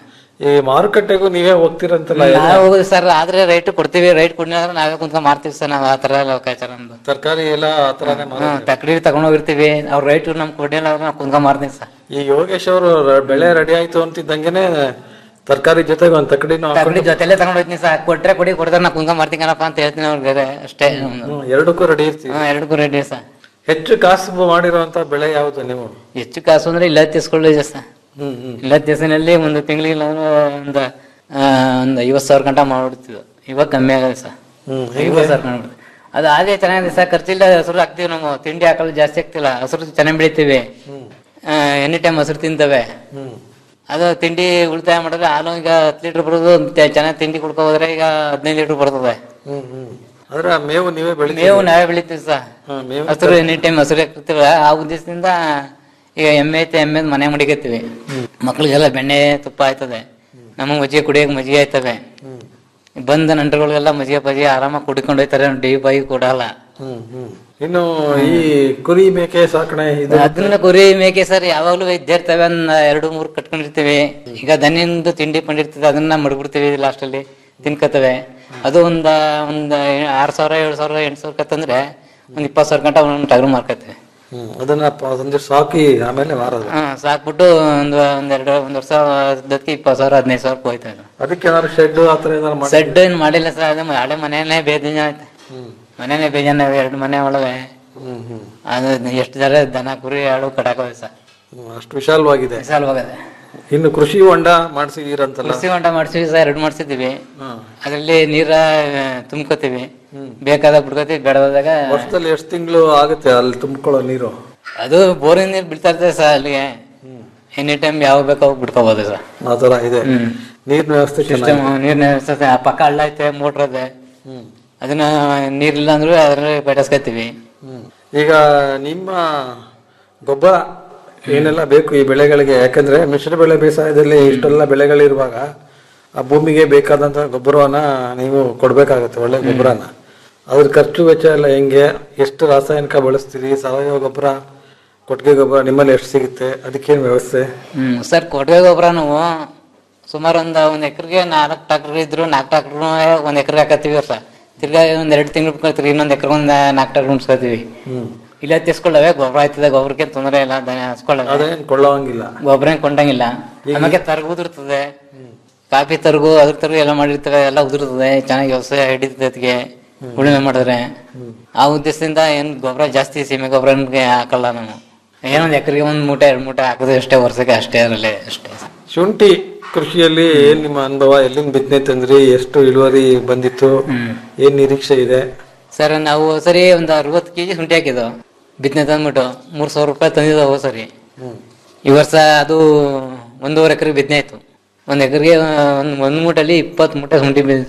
ಈ ಮಾರುಕಟ್ಟೆಗೂ ನೀವೇ ಹೋಗ್ತಿರಂತಲ್ಲ ನಾವು ಹೋಗುದು ಸರ್ ಆದ್ರೆ ರೈಟ್ ಕೊಡ್ತೀವಿ ರೈಟ್ ಕೊಡ್ಲಿಲ್ಲ ನಾವೇ ಕುಂತ್ಕೊಂಡ್ ಮಾರ್ತೀವಿ ಸರ್ ನಾವ್ ಆ ತರ ಲೆಕ್ಕಾಚಾರ ನಮ್ದು ತರಕಾರಿ ಎಲ್ಲ ಆ ತರಾನೇ ಮಾರೋದು. ಹ್ಮ್ ತಕಡಿ ತಗೊಂಡ್ ಹೋಗಿರ್ತೀವಿ ಅವ್ರ ರೈಟ್ ನಮ್ ಕೊಡ್ಲಿಲ್ಲ ಅವ್ರು ನಾವು ಕುಂತ್ಕೊಂಡ್ ಮಾರ್ತೀವಿ ಸರ್ ಈ ಯೋಗೇಶ್ ಅವರು ಬೆಳೆ ರೆಡಿ ಆಯ್ತು ಅಂತಿದ್ದಂಗೆನೆ ತರಕಾರಿ ಜೊತೆಗೆ ಒಂದ್ ತಕಡಿನೂ ತಕಡಿ ಹಾಕೊಂಡು ಜೊತೆಲೆ ತಗೊಂಡ್ ಹೋಗ್ತೀನಿ ಸರ್ ಕೊಟ್ರೆ ಕೊಡಿ ಕೊಡ್ತಾರೆ ನಾ ಕುಂತ್ಕೊಂಡ್ ಮಾರ್ತೀನಿ ಕಣಪ್ಪ ಅಂತ ಹೇಳ್ತೀನಿ ಅವ್ರಿಗೆ ಅಷ್ಟೇ ನಮ್ದು. ಹ್ಮ್, ಎರಡಕ್ಕೂ ರೆಡಿ ಇರ್ತೀವಿ ಹ್ಮ್ ಎರಡಕ್ಕೂ ರೆಡಿ ಸರ್ ಹೆಚ್ಚು ಕಾಸು ಮಾಡಿರುವಂತ ಬೆಳೆ ಯಾವುದು ನೀವು ಹೆಚ್ಚು ಕಾಸು ಅಂದ್ರೆ ಇಲ್ಲ ತಿಸ್ಕೊಳ್ಳಿ ಸರ್ ಹ್ಮ್ ಹ್ಮ್ ಇಲ್ಲ ದಿವಸನಲ್ಲಿ ಒಂದು ತಿಂಗಳಿಗೆ ಅಂದ್ರೆ ಒಂದು ಆ, ಒಂದು ಐವತ್ತು ಸಾವಿರ ಗಂಟ ಮಾಡ್ಬಿಡ್ತಿದ್ವು ಇವಾಗ ಕಮ್ಮಿ ಆಗದೆ ಸರ್ ಹ್ಮ್ ಐವತ್ತು ಸಾವಿರ ಮಾಡ್ಬಿಡ್ತೀವಿ ಅದು ಅದೇ ಚೆನ್ನಾಗಿದೆ ಸರ್ ಖರ್ಚಿಲ್ಲ ಹಸಿರು ಹಾಕ್ತಿವಿ ನಾವು ತಿಂಡಿ ಹಾಕಲು ಜಾಸ್ತಿ ಆಗ್ತಿಲ್ಲ ಹಸಿರು ಚೆನ್ನಾಗಿ ಬೆಳಿತೀವಿ ಎನಿ ಟೈಮ್ ಹಸಿರು ತಿಂತವೆ ಹ್ಮ್ ಅದು ತಿಂಡಿ ಉಳಿತಾಯ ಮಾಡಿದ್ರೆ ಹಾಲು ಈಗ ಹತ್ತು ಲೀಟರ್ ಬರೋದು ತೆ- ಚೆನ್ನಾಗಿ ತಿಂಡಿ ಕುಡ್ಕೊ ಹೋದ್ರೆ ಈಗ ಹದಿನೈದು ಲೀಟರ್ ಬರ್ತದೆ ಹ್ಮ್ ಹ್ಮ್ ಅದ್ರ ಮೇವು ನೀವೇ ಬೆಳಿತೀವಿ ಮೇವು ನಾವೇ ಬೆಳಿತೀವಿ ಸರ್ ಹ್ಮ್, ಮೇವು ಹಸಿರು ಎನಿ ಟೈಮ್ ಹಸಿರು ಹಾಕ್ತಿರ್ತೀವಿ ಆ ಉದ್ದೇಶದಿಂದ ಈಗ ಎಮ್ಮೆ ಐತೆ ಎಮ್ಮೆ ಮನೆ ಮಡಿಕತ್ತೀವಿ ಮಕ್ಳಿಗೆಲ್ಲ ಬೆಣ್ಣೆ ತುಪ್ಪ ಆಯ್ತದೆ ನಮಗೆ ಮಜ್ಜಿಗೆ ಕುಡಿಯಕ್ಕೆ ಮಜ್ಜಿಗೆ ಆಯ್ತವೆ ಬಂದ ನಂಟರುಗಳಿಗೆಲ್ಲ ಮಜ್ಜಿಗೆ ಪಜ್ಜಿಗೆ ಆರಾಮಾಗಿ ಕುಡಿಕೊಂಡು ಹೋಯ್ತಾರೆ ಡೀ ಬಾಯಿ ಕೊಡಲ್ಲ ಹ್ಮ್ ಹ್ಮ್ ಇನ್ನು ಈ ಕುರಿ ಮೇಕೆ ಸಾಕಣೆ ಇದು ಅದನ್ನ ಕುರಿ ಮೇಕೆ ಸರ್ ಯಾವಾಗ್ಲೂ ಇದ್ದೇ ಇರ್ತವೆ ಒಂದ್ ಎರಡು ಮೂರು ಕಟ್ಕೊಂಡಿರ್ತೀವಿ ಈಗ ದನಿಂದು ತಿಂಡಿ ಪಂಡಿರ್ತದೆ ಅದನ್ನ ಮಡ್ಬಿಡ್ತೀವಿ ಲಾಸ್ಟ್ ಅಲ್ಲಿ ತಿನ್ಕತವೆ ಅದು ಒಂದ ಒಂದ್ ಆರ್ ಸಾವಿರ ಏಳು ಸಾವಿರ ಎಂಟು ಸಾವಿರ ಕತ್ತಂದ್ರೆ ಒಂದ್ ಇಪ್ಪತ್ತು ಸಾವಿರ ಗಂಟ ಒಂದೊಂದು ಟಗರು ಮಾರ್ಕತ್ತೀವಿ ಹ್ಮ್ ಅದನ್ನ ಪ- ಒಂದಿಷ್ಟು ಸಾಕಿ ಆಮೇಲೆ ಮಾರೋದು ಹಾ ಸಾಕ್ಬಿಟ್ಟು ಒಂದ್ ಒಂದೆರಡು ಒಂದ್ ವರ್ಷ ಅದಕ್ಕೆ ಇಪ್ಪತ್ತು ಸಾವಿರ ಹದಿನೈದು ಸಾವಿರ ಹೋಯ್ತು ಅದು ಅದಕ್ಕೆ ಏನಾದ್ರು ಶೆಡ್ ಆತರ ಏನಾದ್ರು ಮಾಡಿ ಸೆಡ್ ಏನ್ ಮಾಡಿಲ್ಲ ಸರ್ ಅದು ಹಳೆ ಮನೆಯೇ ಬೇಜಾನ ಆಯ್ತು ಮನೆನೇ ಬೇಜಾನ ಎರಡು ಮನೆ ಒಳಗೆ ಹ್ಮ್ ಹ್ಮ್ ಅದು ಎಷ್ಟು ಜನ ದನ ಕುರಿ ಆಳು ಕಟಾಕವೆ ಸರ್ ಹ್ಮ್, ಅಷ್ಟು ವಿಶಾಲವಾಗಿದೆ ವಿಶಾಲವಾಗದೆ ಇನ್ನು ಕೃಷಿ ಹೊಂಡ ಮಾಡಿಸಿದಿರಂತಲ್ಲ ಕೃಷಿ ಹೊಂಡ ಮಾಡ್ಸಿದ್ವಿ ಸರ್ ಎರಡು ಮಾಡ್ಸಿದ್ದೀವಿ ಹ್ಮ್. ಅದರಲ್ಲಿ ನೀರ ತುಂಬ್ಕೋತೀವಿ ಬೇಕಾದಾಗ ಬಿಡ್ಕೋತೀವಿ ಬೇಡವಾದಾಗ ವರ್ಷದಲ್ಲಿ ಎಷ್ಟು ತಿಂಗಳು ಆಗುತ್ತೆ ಅಲ್ಲಿ ತುಂಬಿಕೊಳ್ಳೋ ನೀರು ಅದು ಬೋರಿನ ನೀರು ಬಿಡ್ತಾ ಇರ್ತದೆ ಸರ್ ಅಲ್ಲಿಗೆ ಎನಿ ಟೈಮ್ ಯಾವ ಬೇಕೋ ಅವಾಗ ಬಿಡ್ಕೋಬೋದು ಸರ್ ಆ ತರ ಇದೆ ಹ್ಮ್. ನೀರಿನ ವ್ಯವಸ್ಥೆ ಸಿಸ್ಟಮ್ ಚೆನ್ನಾಗಿದೆ ನೀರಿನ ವ್ಯವಸ್ಥೆ ಆ ಪಕ್ಕ ಹಳ್ಳ ಐತೆ ಮೋಟ್ರ್ ಅದೆ ಅದನ್ನ ನೀರಿಲ್ಲ ಅಂದ್ರೂ ಅದ್ರಲ್ಲಿ ಬೆಳೆಸ್ಕೊತೀವಿ ಹ್ಮ್. ಈಗ ನಿಮ್ಮ ಗೊಬ್ಬರ ಏನೆಲ್ಲ ಬೇಕು ಈ ಬೆಳೆಗಳಿಗೆ ಯಾಕಂದ್ರೆ ಮಿಶ್ರ ಬೆಳೆ ಬೇಸಾಯದಲ್ಲಿ ಇಷ್ಟೆಲ್ಲ ಬೆಳೆಗಳಿರುವಾಗ ಆ ಭೂಮಿಗೆ ಬೇಕಾದಂತ ಗೊಬ್ಬರವನ್ನ ನೀವು ಕೊಡ್ಬೇಕಾಗತ್ತೆ ಒಳ್ಳೆ ಗೊಬ್ಬರನ ಅದ್ರ ಖರ್ಚು ವೆಚ್ಚ ಎಲ್ಲ ಹೆಂಗೆ ಎಷ್ಟು ರಾಸಾಯನಿಕ ಬಳಸ್ತೀರಿ ಸಾವಯವ ಗೊಬ್ಬರ ಕೊಟ್ಟಿಗೆ ಗೊಬ್ಬರ ನಿಮ್ಮಲ್ಲಿ ಎಷ್ಟು ಸಿಗುತ್ತೆ ಅದಕ್ಕೇನು ವ್ಯವಸ್ಥೆ ಹ್ಮ್ ಸರ್ ಕೊಟ್ಟಿಗೆ ಗೊಬ್ಬರ ನಾವು ಸುಮಾರು ಒಂದು ಒಂದ್ ಎಕರೆಗೆ ನಾಲ್ಕು ಟ್ರಾಕ್ಟರ್ ಇದ್ರು ನಾಲ್ಕು ಟ್ರಾಕ್ಟರ್ ಒಂದ್ ಎಕರೆ ಹಾಕತ್ತೀವಿ ಸರ್ ತಿರ್ಗಾ ಒಂದ್ ಎರಡು ತಿಂಗಳು ಬಿಟ್ಕೊಳ್ತೀವಿ ಇನ್ನೊಂದ್ ಎಕರೆ ಒಂದ್ ನಾಲ್ಕು ಟ್ರಾಕ್ಟರ್ ಉಣ್ಸ್ಕೊತೀವಿ ಇಲ್ಲ ತಿಸ್ಕೊಳ್ಳವೆ ಗೊಬ್ಬರ ಆಯ್ತದೆ ಗೊಬ್ಬರಕ್ಕೆ ತೊಂದರೆ ಇಲ್ಲ ದನ ಹಸ್ಕೊಳ್ಳವೆ ಅದೇನು ಕೊಳ್ಳೋಂಗಿಲ್ಲ ಗೊಬ್ಬರ ಏನ್ ಕೊಂಡಂಗಿಲ್ಲ ಆಮೇಲೆ ತರ್ಗು ಉದುರ್ತದೆ ಕಾಫಿ ತರ್ಗು ಅದ್ರ ತರ್ಗು ಎಲ್ಲ ಮಾಡಿರ್ತವೆ ಎಲ್ಲ ಉದುರ್ತದೆ ಚೆನ್ನಾಗಿ ವ್ಯವಸಾಯ ಹಿಡಿತದೆ ಅದಕ್ಕೆ ಉಳುಮೆ ಮಾಡಿದ್ರೆ ಆ ಉದ್ದೇಶದಿಂದ ಏನ್ ಗೊಬ್ಬರ ಜಾಸ್ತಿ ಸೀಮೆ ಗೊಬ್ಬರ ಹಾಕಲ್ಲ ನಾವು ಏನೊಂದ್ ಎಕರೆಗೆ ಒಂದ್ ಮೂಟೆ ಎರಡ್ ಮೂಟೆ ಹಾಕೋದು ಅಷ್ಟೇ ವರ್ಷಕ್ಕೆ ಅಷ್ಟೇ ಅದರಲ್ಲಿ ಅಷ್ಟೇ ಶುಂಠಿ ಕೃಷಿಯಲ್ಲಿ ಏನ್ ನಿಮ್ಮ ಅನುಭವ ಎಲ್ಲಿಂದ ಬಿತ್ತನೆ ತಂದ್ರಿ ಎಷ್ಟು ಇಳುವರಿ ಬಂದಿತ್ತು ಏನ್ ನಿರೀಕ್ಷೆ ಇದೆ ಸರ್ ನಾವು ಸರಿ ಒಂದ್ ಅರವತ್ತು ಕೆಜಿ ಶುಂಠಿ ಹಾಕಿದ್ದು ಬಿತ್ತನೆ ತಂದ್ಬಿಟ್ಟು ಮೂರ್ ಸಾವಿರ ರೂಪಾಯಿ ತಂದಿದ್ದು ಹೋದ್ ಸರಿ ಈ ವರ್ಷ ಅದು ಒಂದೂವರೆ ಎಕರೆ ಬಿತ್ತನೆ ಆಯ್ತು ಒಂದ್ ಎಕರೆಗೆ ಒಂದ್ ಒಂದ್ ಮೂಟಲ್ಲಿ ಇಪ್ಪತ್ ಮೂಟೆ ಶುಂಠಿ ಬಿದ್ದಿತ್ತು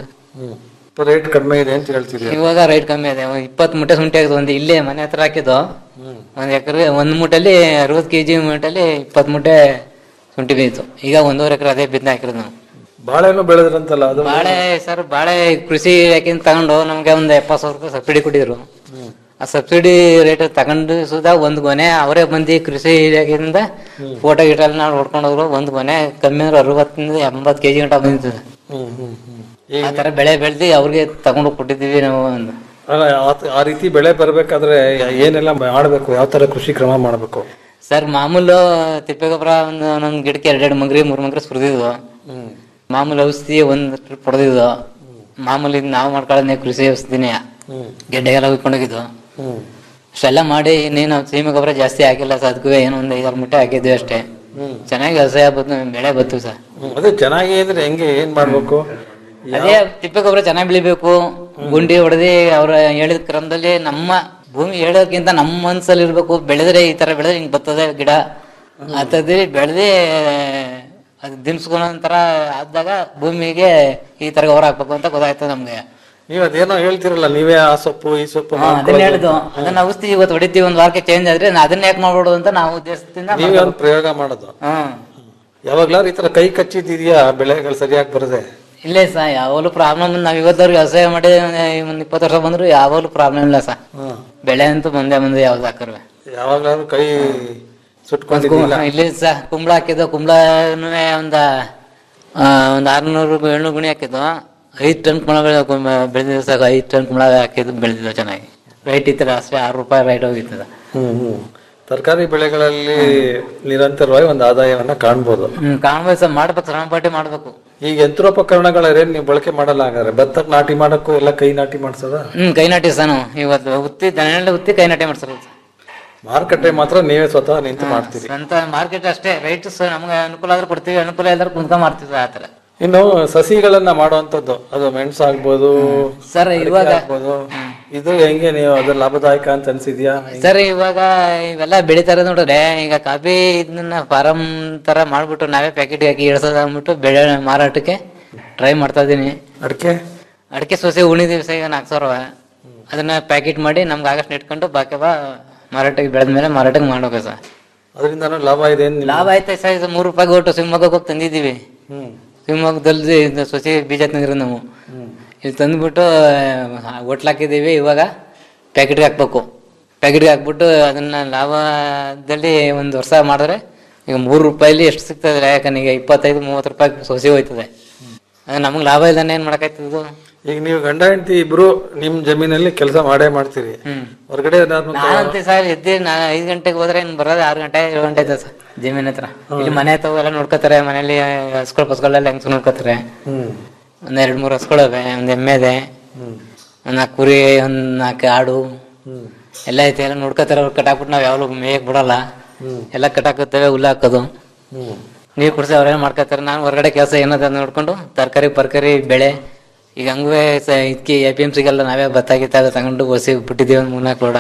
ರೇಟ್ ಕಡಿಮೆ ಇದೆ ಅಂತ ಹೇಳ್ತೀರಿ ಇವಾಗ ರೈಟ್ ಕಮ್ಮಿ ಇದೆ ಒಂದ್ ಇಪ್ಪತ್ ಮೂಟೆ ಶುಂಠಿ ಆಗಿದೆ ಒಂದು ಇಲ್ಲೇ ಮನೆ ಹತ್ರ ಹಾಕಿದ್ದು ಒಂದ್ ಎಕರೆ ಒಂದ್ ಮೂಟಲ್ಲಿ ಅರವತ್ತು ಕೆಜಿ ಮೂಟಲ್ಲಿ ಇಪ್ಪತ್ ಮೂಟೆ ಶುಂಠಿ ಬಿದ್ದಿತ್ತು ಈಗ ಒಂದೂವರೆ ಎಕರೆ ಅದೇ ಬಿತ್ತನೆ ಹಾಕಿರೋದು ನಾವು ಬಾಳೆನೂ ಬೆಳೆದ್ರಂತಲ್ಲ ಅದು ಬಾಳೆ ಸರ್ ಬಾಳೆ ಕೃಷಿ ಯಾಕಿಂತ ತಗೊಂಡು ನಮ್ಗೆ ಒಂದ್ ಎಪ್ಪತ್ ಸಾವಿರ ರೂಪಾಯಿ ಸಬ್ಸಿಡಿ ಕೊಟ್ಟಿದ್ರು ಆ ಸಬ್ಸಿಡಿ ರೇಟ್ ತಗೊಂಡು ಸುಧಾ ಒಂದ್ ಗೊನೆ ಅವರೇ ಬಂದು ಕೃಷಿ ಇಲಾಖೆಯಿಂದ ಫೋಟೋ ಗಿಟ ಎಲ್ಲ ನಾವು ನೋಡ್ಕೊಂಡು ಹೋದ್ರು ಒಂದ್ ಗೊನೆ ಕಮ್ಮಿ ಅಂದ್ರೆ ಅರವತ್ತರಿಂದ ಎಂಬತ್ ಕೆಜಿ ಗಂಟ ಬಂದಿತ್ತು ಹ್ಮ್ ಹ್ಮ್ ಹ್ಮ್ ಆ ತರ ಬೆಳೆ ಬೆಳೆದಿ ಅವ್ರಿಗೆ ತಗೊಂಡು ಕೊಟ್ಟಿದ್ದೀವಿ ನಾವು ಒಂದು ಅಲ್ಲ ಆ- ಆ ರೀತಿ ಬೆಳೆ ಬರ್ಬೇಕಾದ್ರೆ ಏನೆಲ್ಲ ಮಾಡ್ಬೇಕು ಯಾವ ತರ ಕೃಷಿ ಕ್ರಮ ಮಾಡ್ಬೇಕು ಸರ್ ಮಾಮೂಲು ತಿಪ್ಪೆ ಗೊಬ್ಬರ ಒಂದು ಒಂದೊಂದು ಗಿಡಕ್ಕೆ ಎರಡೆರಡು ಮಂಗ್ರಿ ಮೂರು ಮಂಗ್ರಿ ಸುರಿದಿದ್ವು ಮಾಮೂಲು ಔಷಧಿ ಒಂದ್ ಟ್ರಿಪ್ ಹೊಡೆದಿದ್ದು ಮಾಮೂಲಿ ಇದ್ ನಾವು ಮಾಡ್ಕೊಳ್ಳೋದೇ ಕೃಷಿ ಔಷಧಿನೇ ಗೆಡ್ಡೆಗೆಲ್ಲ ಉಯ್ಕೊಂಡೋಗಿದ್ದು ಅಷ್ಟೆಲ್ಲ ಮಾಡಿ ಇನ್ನೇನು ಸೀಮೆ ಗೊಬ್ಬರ ಜಾಸ್ತಿ ಹಾಕಿಲ್ಲ ಸರ್ ಅದಕ್ಕೂ ಏನೋ ಒಂದು ಐದಾರು ಮೂಟೆ ಹಾಕಿದ್ವಿ ಅಷ್ಟೇ ಚೆನ್ನಾಗಿ ವ್ಯವಸಾಯ ಬತ್ತು ಬೆಳೆ ಬತ್ತು ಸರ್ ಹ್ಮ್. ಅದೇ ಚೆನ್ನಾಗಿ ಅಂದ್ರೆ ಹೆಂಗೆ ಏನ್ ಮಾಡ್ಬೇಕು ಅದೇ ತಿಪ್ಪೆ ಗೊಬ್ಬರ ಚೆನ್ನಾಗಿ ಬೆಳಿಬೇಕು ಗುಂಡಿ ಹೊಡೆದಿ ಅವ್ರ ಹೇಳಿದ ಕ್ರಮದಲ್ಲಿ ನಮ್ಮ ಭೂಮಿ ಹೇಳೋಕ್ಕಿಂತ ನಮ್ಮ ಮನ್ಸಲ್ಲಿ ಇರ್ಬೇಕು ಬೆಳೆದ್ರೆ ಈ ತರ ಬೆಳೆದ್ರೆ ಹಿಂಗ್ ಬರ್ತದೆ ಗಿಡ ಅಂತದ್ರಿ ಬೆಳೆದಿ ಅದು ದಿನ್ಸ್ಕೊಳೋ ತರ ಆದಾಗ ಭೂಮಿಗೆ ಈ ತರ ಗೊಬ್ಬರ ಹಾಕ್ಬೇಕು ಅಂತ ಗೊತ್ತಾಯ್ತು ನಮ್ಗೆ ನೀವ್ ಅದೇನೋ ಹೇಳ್ತಿರಲ್ಲ ನೀವೇ ಆ ಸೊಪ್ಪು ಈ ಸೊಪ್ಪು ಹಾ, ಅದನ್ನ ಮಾಡ್ಕೊಳ್ಳೋದು. ಹೇಳುದು ಅದನ್ನ ಔಷಧಿ ಇವತ್ತು ಹೊಡಿತೀವಿ ಒಂದ್ ವಾರಕ್ಕೆ ಚೇಂಜ್ ಆದ್ರೆ ನಾ ಅದನ್ನ ಯಾಕೆ ಮಾಡ್ಬೋಡು ಅಂತ ನಾವು ಉದ್ದೇಶದಿಂದ ನೀವೇ ಮಾಡ್ಬೇಕು. ಒಂದು ಪ್ರಯೋಗ ಮಾಡೋದು ಹ್ಮ್ ಯಾವಾಗ್ಲಾರು ಈ ತರ ಕೈ ಕಚ್ಚಿದ್ಯಾ ಬೆಳೆಗಳು ಸರಿಯಾಗಿ ಬರದೆ ಇಲ್ಲೇ ಸಾ ಯಾವಾಗಲೂ ಪ್ರಾಬ್ಲಮ್ ನಾವ್ ಇವತ್ತವ್ರಿಗೆ ವ್ಯವಸಾಯ ಮಾಡಿ ಒಂದ್ ಇಪ್ಪತ್ತು ವರ್ಷ ಬಂದ್ರು ಯಾವಾಗಲೂ ಪ್ರಾಬ್ಲಮ್ ಇಲ್ಲ ಸಾ ಬೆಳೆ ಅಂತೂ ಬಂದೇ ಬಂದು ಯಾವ್ದು ಹಾಕರ್ವೆ ಯಾವಾಗ್ಲಾರು ಕೈ ಸುಟ್ಕೊಂಡಿದ್ದಿಲ್ಲ ಇಲ್ಲಿ ಸಹ ಕುಂಬಳ ಹಾಕಿದ್ದು ಕುಂಬಳನೂ ಒಂದ ಆ, ಒಂದ್ ಆರ್ನೂರು ಏಳ್ನೂರು ಗುಣಿ ಹಾಕಿದ್ದು ಐದು ಟನ್ ಕುಂಬಳ ಬೆಳೆದಿದ್ದು ಸಹ ಐದು ಟನ್ ಕುಂಬಳ ಹಾಕಿದ್ದು ಬೆಳೆದಿದ್ದು ಚೆನ್ನಾಗಿ ರೈಟ್ ಇತ್ತು ಅಷ್ಟೇ ಆರು ರೂಪಾಯಿ ರೈಟ್ ಹೋಗಿತ್ತದ ಹ್ಮ್ ಹ್ಮ್ ತರಕಾರಿ ಬೆಳೆಗಳಲ್ಲಿ ನಿರಂತರವಾಗಿ ಒಂದು ಆದಾಯವನ್ನ ಕಾಣ್ಬೋದು ಹ್ಮ್ ಕಾಣ್ಬೇಕು ಸರ್ ಮಾಡ್ಬೇಕು ಶ್ರಮ ಪಟ್ಟಿ ಮಾಡ್ಬೇಕು ಈಗ ಯಂತ್ರೋಪಕರಣಗಳೇನ್ ನೀವು ಬಳಕೆ ಮಾಡಲ್ಲ ಹಾಗಾದ್ರೆ ಭತ್ತಕ್ ನಾಟಿ ಮಾಡಕ್ಕೂ ಎಲ್ಲ ಕೈ ನಾಟಿ ಮಾಡ್ಸದ ಹ್ಮ್ ಕೈ ನಾಟಿ ಸಹ ನಾವು ಇವತ್ತು ಉತ್ತಿ ದನ ಉತ್ತಿ ಕೈ ನಾಟಿ ಮಾಡ್ಸಲ್ಲ ಮಾರುಕಟ್ಟೆ ಮಾತ್ರ ನೀವೇ ಸ್ವತಃ ನಿಂತು ಮಾಡ್ತೀರಿ ಸ್ವಂತ ಮಾರ್ಕೆಟ್ ಅಷ್ಟೇ ರೈಟ್ ನಮ್ಗೆ ಅನುಕೂಲ ಆದ್ರೆ ಕೊಡ್ತೀವಿ ಅನುಕೂಲ ಇಲ್ದ್ರೆ ಕುಂತ್ಕೊಂಡ್ ಮಾಡ್ತೀವಿ ಆ ತರ ಇನ್ನು ಸಸಿಗಳನ್ನ ಮಾಡುವಂತದ್ದು ಅದು ಮೆಣಸು ಆಗ್ಬೋದು ಸರ್ ಅಡಿಕೆ ಇವಾಗ ಆಗ್ಬೋದು ಇದು ಹೆಂಗೆ ನೀವು ಅದು ಲಾಭದಾಯಕ ಅಂತ ಅನ್ಸಿದ್ಯಾ ಸರ್ ಇವಾಗ ಇವೆಲ್ಲ ಬೆಳಿತಾರೆ ನೋಡ್ರೆ ಈಗ ಕಾಫಿ ಇದನ್ನ ಫಾರಂ ತರ ಮಾಡ್ಬಿಟ್ಟು ನಾವೇ ಪ್ಯಾಕೆಟ್ ಹಾಕಿ ಇಳ್ಸೋದು ಅಂದ್ಬಿಟ್ಟು ಬೆಳೆ ಮಾರಾಟಕ್ಕೆ ಟ್ರೈ ಮಾಡ್ತಾ ಇದೀನಿ ಅಡಿಕೆ ಅಡಿಕೆ ಸೊಸೆ ಉಣಿದೀವಿ ಸರ್ ಈಗ ನಾಲ್ಕು ಸಾವಿರ ಅದನ್ನ ಪ್ಯಾಕೆಟ್ ಮಾಡಿ ನಮ್ಗೆ ಆಗಷ್ಟು ಇಟ್ಕೊಂಡು ಬಾಕಿ ಬಾ ಮಾರಾಟಕ್ಕೆ ಬೆಳೆದ ಮೇಲೆ ಮಾರಾಟಕ್ಕೆ ಮಾಡೋಕೆ ಸರ್ ಅದರಿಂದ ಲಾಭ ಇದೆ ಏನ್ ನಿಮ್ಗೆ? ಲಾಭ ಆಯ್ತಾ ಸರ್ ಇದು ಮೂರು ರೂಪಾಯಿ ಒಟ್ಟು ಶಿವಮೊಗ್ಗಕ್ಕೆ ಹೋಗಿ ತಂದಿದ್ದೀವಿ ಹ್ಮ್ ಶಿವಮೊಗ್ಗದಲ್ಲಿ ಇದು ಸೊಸೆ ಬೀಜ ತಂದಿರೋದು ನಾವು ಇಲ್ಲಿ ತಂದ್ಬಿಟ್ಟು ಹೋಟ್ಲ್ ಹಾಕಿದ್ದೀವಿ ಇವಾಗ ಪ್ಯಾಕೆಟ್ಗೆ ಹಾಕ್ಬೇಕು ಪ್ಯಾಕೆಟ್ಗೆ ಹಾಕ್ಬಿಟ್ಟು ಅದನ್ನ ಲಾಭದಲ್ಲಿ ಒಂದು ವರ್ಷ ಮಾಡಿದ್ರೆ ಈಗ ಮೂರು ರೂಪಾಯಿಲಿ ಎಷ್ಟು ಸಿಗ್ತದೆ ಯಾಕಂದ್ರೆ ಈಗ ಇಪ್ಪತ್ತೈದು ಮೂವತ್ತು ರೂಪಾಯಿ ಸೊಸೆ ಹೋಯ್ತದೆ ಅದು ನಮಗೆ ಲಾಭ ಇಲ್ದಾನೆ ಏನು ಮಾಡೋಕ್ಕಾಯ್ತದೆ ಈಗ ನೀವು ಗಂಡ ಹೆಂಡತಿ ಇಬ್ರು ನಿಮ್ ಜಮೀನಲ್ಲಿ ಕೆಲಸ ಮಾಡೇ ಮಾಡ್ತೀರಿ ಹೊರಗಡೆ ಏನಾದ್ರು ನಾನಂತೆ ಸರ್ ಎದ್ದಿ ನಾ ಐದು ಗಂಟೆಗೆ ಹೋದ್ರೆ ಇನ್ನು ಬರೋದು ಆರು ಗಂಟೆ ಏಳು ಗಂಟೆ ಆಯ್ತದೆ ಸರ್ ಜಮೀನ್ ಹತ್ರ ಇಲ್ಲಿ ಮನೆ ಹತ್ರ ಎಲ್ಲ ನೋಡ್ಕೋತಾರೆ ಮನೇಲಿ ಹಸ್ಕೊಳ್ ಪಸ್ಗಳೆಲ್ಲ ಹೆಂಗ್ಸ್ ನೋಡ್ಕೋತಾರೆ ಹ್ಮ್ ಒಂದ್ ಎರಡ್ ಮೂರು ಹಸ್ಗಳವೆ ಒಂದ್ ಎಮ್ಮೆ ಇದೆ ಒಂದ್ ನಾಲ್ಕು ಕುರಿ ಒಂದ್ ನಾಲ್ಕು ಆಡು ಎಲ್ಲ ಐತೆ ಎಲ್ಲ ನೋಡ್ಕೋತಾರೆ ಅವ್ರು ಕಟಾಕ್ಬಿಟ್ಟು ನಾವ್ ಯಾವಾಗಲೂ ಮೇಯಕ್ ಬಿಡಲ್ಲ ಎಲ್ಲ ಕಟಾಕುತ್ತೇವೆ ಹುಲ್ಲು ಹಾಕೋದು ಹ್ಮ್ ನೀರ್ ಕುಡ್ಸಿ ಅವ್ರೇನ್ ಮಾಡ್ಕೋತಾರೆ ನಾನು ಹೊರಗಡೆ ಕೆಲಸ ಏನದ ನೋಡ್ಕೊಂಡು ತರಕಾರಿ ಪರ್ಕಾರಿ ಬೆಳೆ ಈಗ ಹಂಗುವೆ ಇದಕ್ಕೆ ಎ ಪಿ ಎಮ್ ಸಿಗೆಲ್ಲ ನಾವೇ ಭತ್ತ ಗಿತ್ತ ಎಲ್ಲ ತಗೊಂಡು ಬಸಿ ಬಿಟ್ಟಿದ್ದೀವಿ ಒಂದು ಮೂರ್ನಾಲ್ಕು ಲೋಡ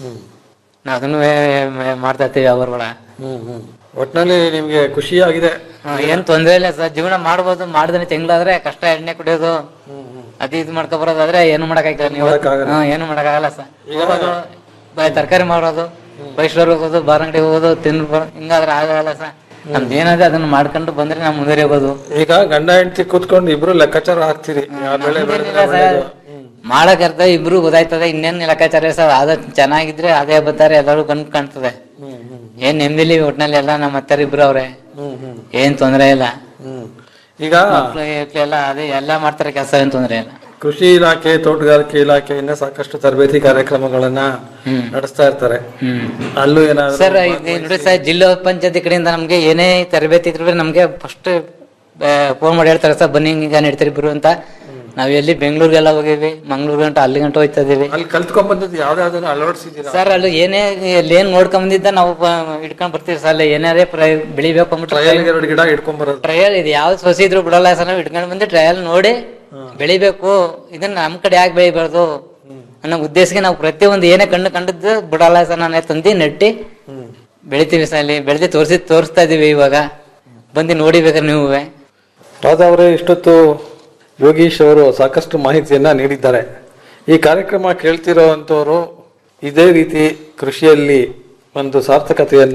ನಾವು ಅದನ್ನು ಮಾಡ್ತಾ ಇರ್ತೀವಿ ಅವ್ರಗಳ ಹ್ಮ್ ಹ್ಮ್ ಒಟ್ನಲ್ಲಿ ನಿಮ್ಗೆ ಖುಷಿಯಾಗಿದೆ ಏನ್ ತೊಂದ್ರೆ ಇಲ್ಲ ಸರ್ ಜೀವನ ಮಾಡ್ಬೋದು ಮಾಡಿದ್ರೆ ತಿಂಗಳಾದ್ರೆ ಕಷ್ಟ ಎಣ್ಣೆ ಕುಡಿಯೋದು ಅದು ಇದು ಮಾಡ್ಕೊ ಬರೋದಾದ್ರೆ ಏನು ಮಾಡಕ್ಕಾಗಲ್ಲ ನೀವು ಮಾಡಕ್ಕಾಗಲ್ಲ. ಹ್ಮ್, ಏನು ಮಾಡಕ್ಕಾಗಲ್ಲ ಸರ್ ಹೋಗೋದು ತರಕಾರಿ ಮಾರೋದು ಬೈಸ್ಟೋರ್ ಹೋಗೋದು ಬಾರ್ ಅಂಗಡಿ ಹೋಗೋದು ತಿನ್ ಹಿಂಗಾದ್ರೆ ಆಗಲ್ಲ ಸರ್ ನಮ್ದು ಏನಾದ್ರೆ ಅದನ್ನ ಮಾಡ್ಕೊಂಡು ಬಂದ್ರೆ ನಾವು ಮುಂದೆ ಹೋಗೋದು ಈಗ ಗಂಡ ಹೆಂಡತಿ ಕೂತ್ಕೊಂಡು ಇಬ್ರು ಲೆಕ್ಕಾಚಾರ ಹಾಕ್ತೀರಿ ಯಾವ ಬೆಳೆ ಬೆಳೆದ್ರೆ ಏನಿಲ್ಲ ಸರ್ ಒಳ್ಳೇದು. ಮಾಡಕ್ ಅರ್ಥ ಇಬ್ರು ಗೊತ್ತಾಯ್ತದೆ ಇನ್ನೇನ್ ಲೆಕ್ಕಾಚಾರ ಸರ್ ಅದ ಚೆನ್ನಾಗಿದ್ರೆ ಅದೇ ಬರ್ತಾರೆ ಎಲ್ಲರೂ ಕಣ್ ಕಾಣ್ತದೆ ಏನ್ ನೆಮ್ಮದಿಲಿ ಒಟ್ನಲ್ಲಿ ಎಲ್ಲ ನಮ್ಮ ಅತ್ತಾರ ಇಬ್ರು ಅವ್ರೆ ಏನ್ ತೊಂದ್ರೆ ಇಲ್ಲ ಈಗ ಮಕ್ಳು ಗಿಕ್ಳು ಎಲ್ಲ ಅದೇ ಎಲ್ಲ ಮಾಡ್ತಾರೆ ಕೆಲಸ ಏನ್ ತೊಂದ್ರೆ ಇಲ್ಲ ಕೃಷಿ ಇಲಾಖೆ ತೋಟಗಾರಿಕೆ ಇಲಾಖೆಯಿಂದ ಸಾಕಷ್ಟು ತರಬೇತಿ ಕಾರ್ಯಕ್ರಮಗಳನ್ನ ನಡೆಸ್ತಾ ಇರ್ತಾರೆ ಅಲ್ಲೂ ಏನಾದ್ರು ಸರ್ ಇದು ನೋಡಿ ಸರ್ ಜಿಲ್ಲಾ ಪಂಚಾಯತಿ ಕಡೆಯಿಂದ ನಮ್ಗೆ ಏನೇ ತರಬೇತಿ ಇದ್ರೆ ನಮ್ಗೆ ಫಸ್ಟ್ ಫೋನ್ ಮಾಡಿ ಹೇಳ್ತಾರೆ ಸರ್ ಬನ್ನಿ ಈಗ ನಡೀತಾರೆ ಇಬ್ರು ಅಂತ ನಾವ್ ಎಲ್ಲಿ ಬೆಂಗಳೂರಿಗೆಲ್ಲ ಹೋಗಿವಿ ಮಂಗ್ಳೂರ್ ಗಂಟ ಅಲ್ಲಿ ಗಂಟ ಹೋಯ್ತಾ ಇದೀವಿ ಅಲ್ಲಿ ಕಲ್ತ್ಕೊಂಡ್ ಬಂದದ್ದು ಯಾವ್ದಾವ್ದನ್ನ ಅಳವಡಿಸಿದ್ದೀರಾ ಸರ್ ಅಲ್ಲಿ ಏನೇ ಅಲ್ಲಿ ಏನ್ ನೋಡ್ಕೊಂಡ್ ಬಂದಿದ್ದ ನಾವು ಪ- ಇಟ್ಕೊಂಡ್ ಬರ್ತೀವಿ ಸರ್ ಅಲ್ಲಿ ಏನಾರೇ ಪ್ರ- ಬೆಳಿಬೇಕು ಅಂದ್ಬಿಟ್ಟು ಟ್ರಯಲ್ಗೆ ಎರಡು ಗಿಡ ಇಟ್ಕೊಂಡ್ ಬರೋದು ಟ್ರಯಲ್ ಇದು ಯಾವ ಸೊಸಿ ಇದ್ರು ಬಿಡಲ್ಲ ಸರ್ ನಾವು ಇಟ್ಕೊಂಡ್ ಬಂದು ಟ್ರಯಲ್ ನೋಡಿ ಬೆಳಿಬೇಕು ಇದನ್ನ ನಮ್ ಕಡೆ ಯಾಕೆ ಬೆಳಿಬಾರ್ದು ಅನ್ನೋ ಉದ್ದೇಶಕ್ಕೆ ನಾವು ಪ್ರತಿಯೊಂದು ಏನೇ ಕಣ್ಣು ಕಂಡದ್ದು ಬಿಡಲ್ಲ ಸರ್ ನಾನೇ ತಂದು ನೆಟ್ಟಿ ಬೆಳಿತೀವಿ ಸರ್ ಅಲ್ಲಿ ಬೆಳೆದಿ ತೋರಿಸಿ ತೋರಿಸ್ತಾ ಇದೀವಿ ಇವಾಗ ಬಂದು ನೋಡಿಬೇಕಾದ್ರೆ ನೀವು ರಾಧಾ ಅವರೇ ಇಷ್ಟೊತ್ತು ಯೋಗೀಶ್ ಅವರು ಸಾಕಷ್ಟು ಮಾಹಿತಿಯನ್ನ ನೀಡಿದ್ದಾರೆ ಈ ಕಾರ್ಯಕ್ರಮ ಕೇಳ್ತಿರೋವಂಥವ್ರು ಇದೇ ರೀತಿ ಕೃಷಿಯಲ್ಲಿ ಒಂದು ಸಾರ್ಥಕತೆಯನ್ನ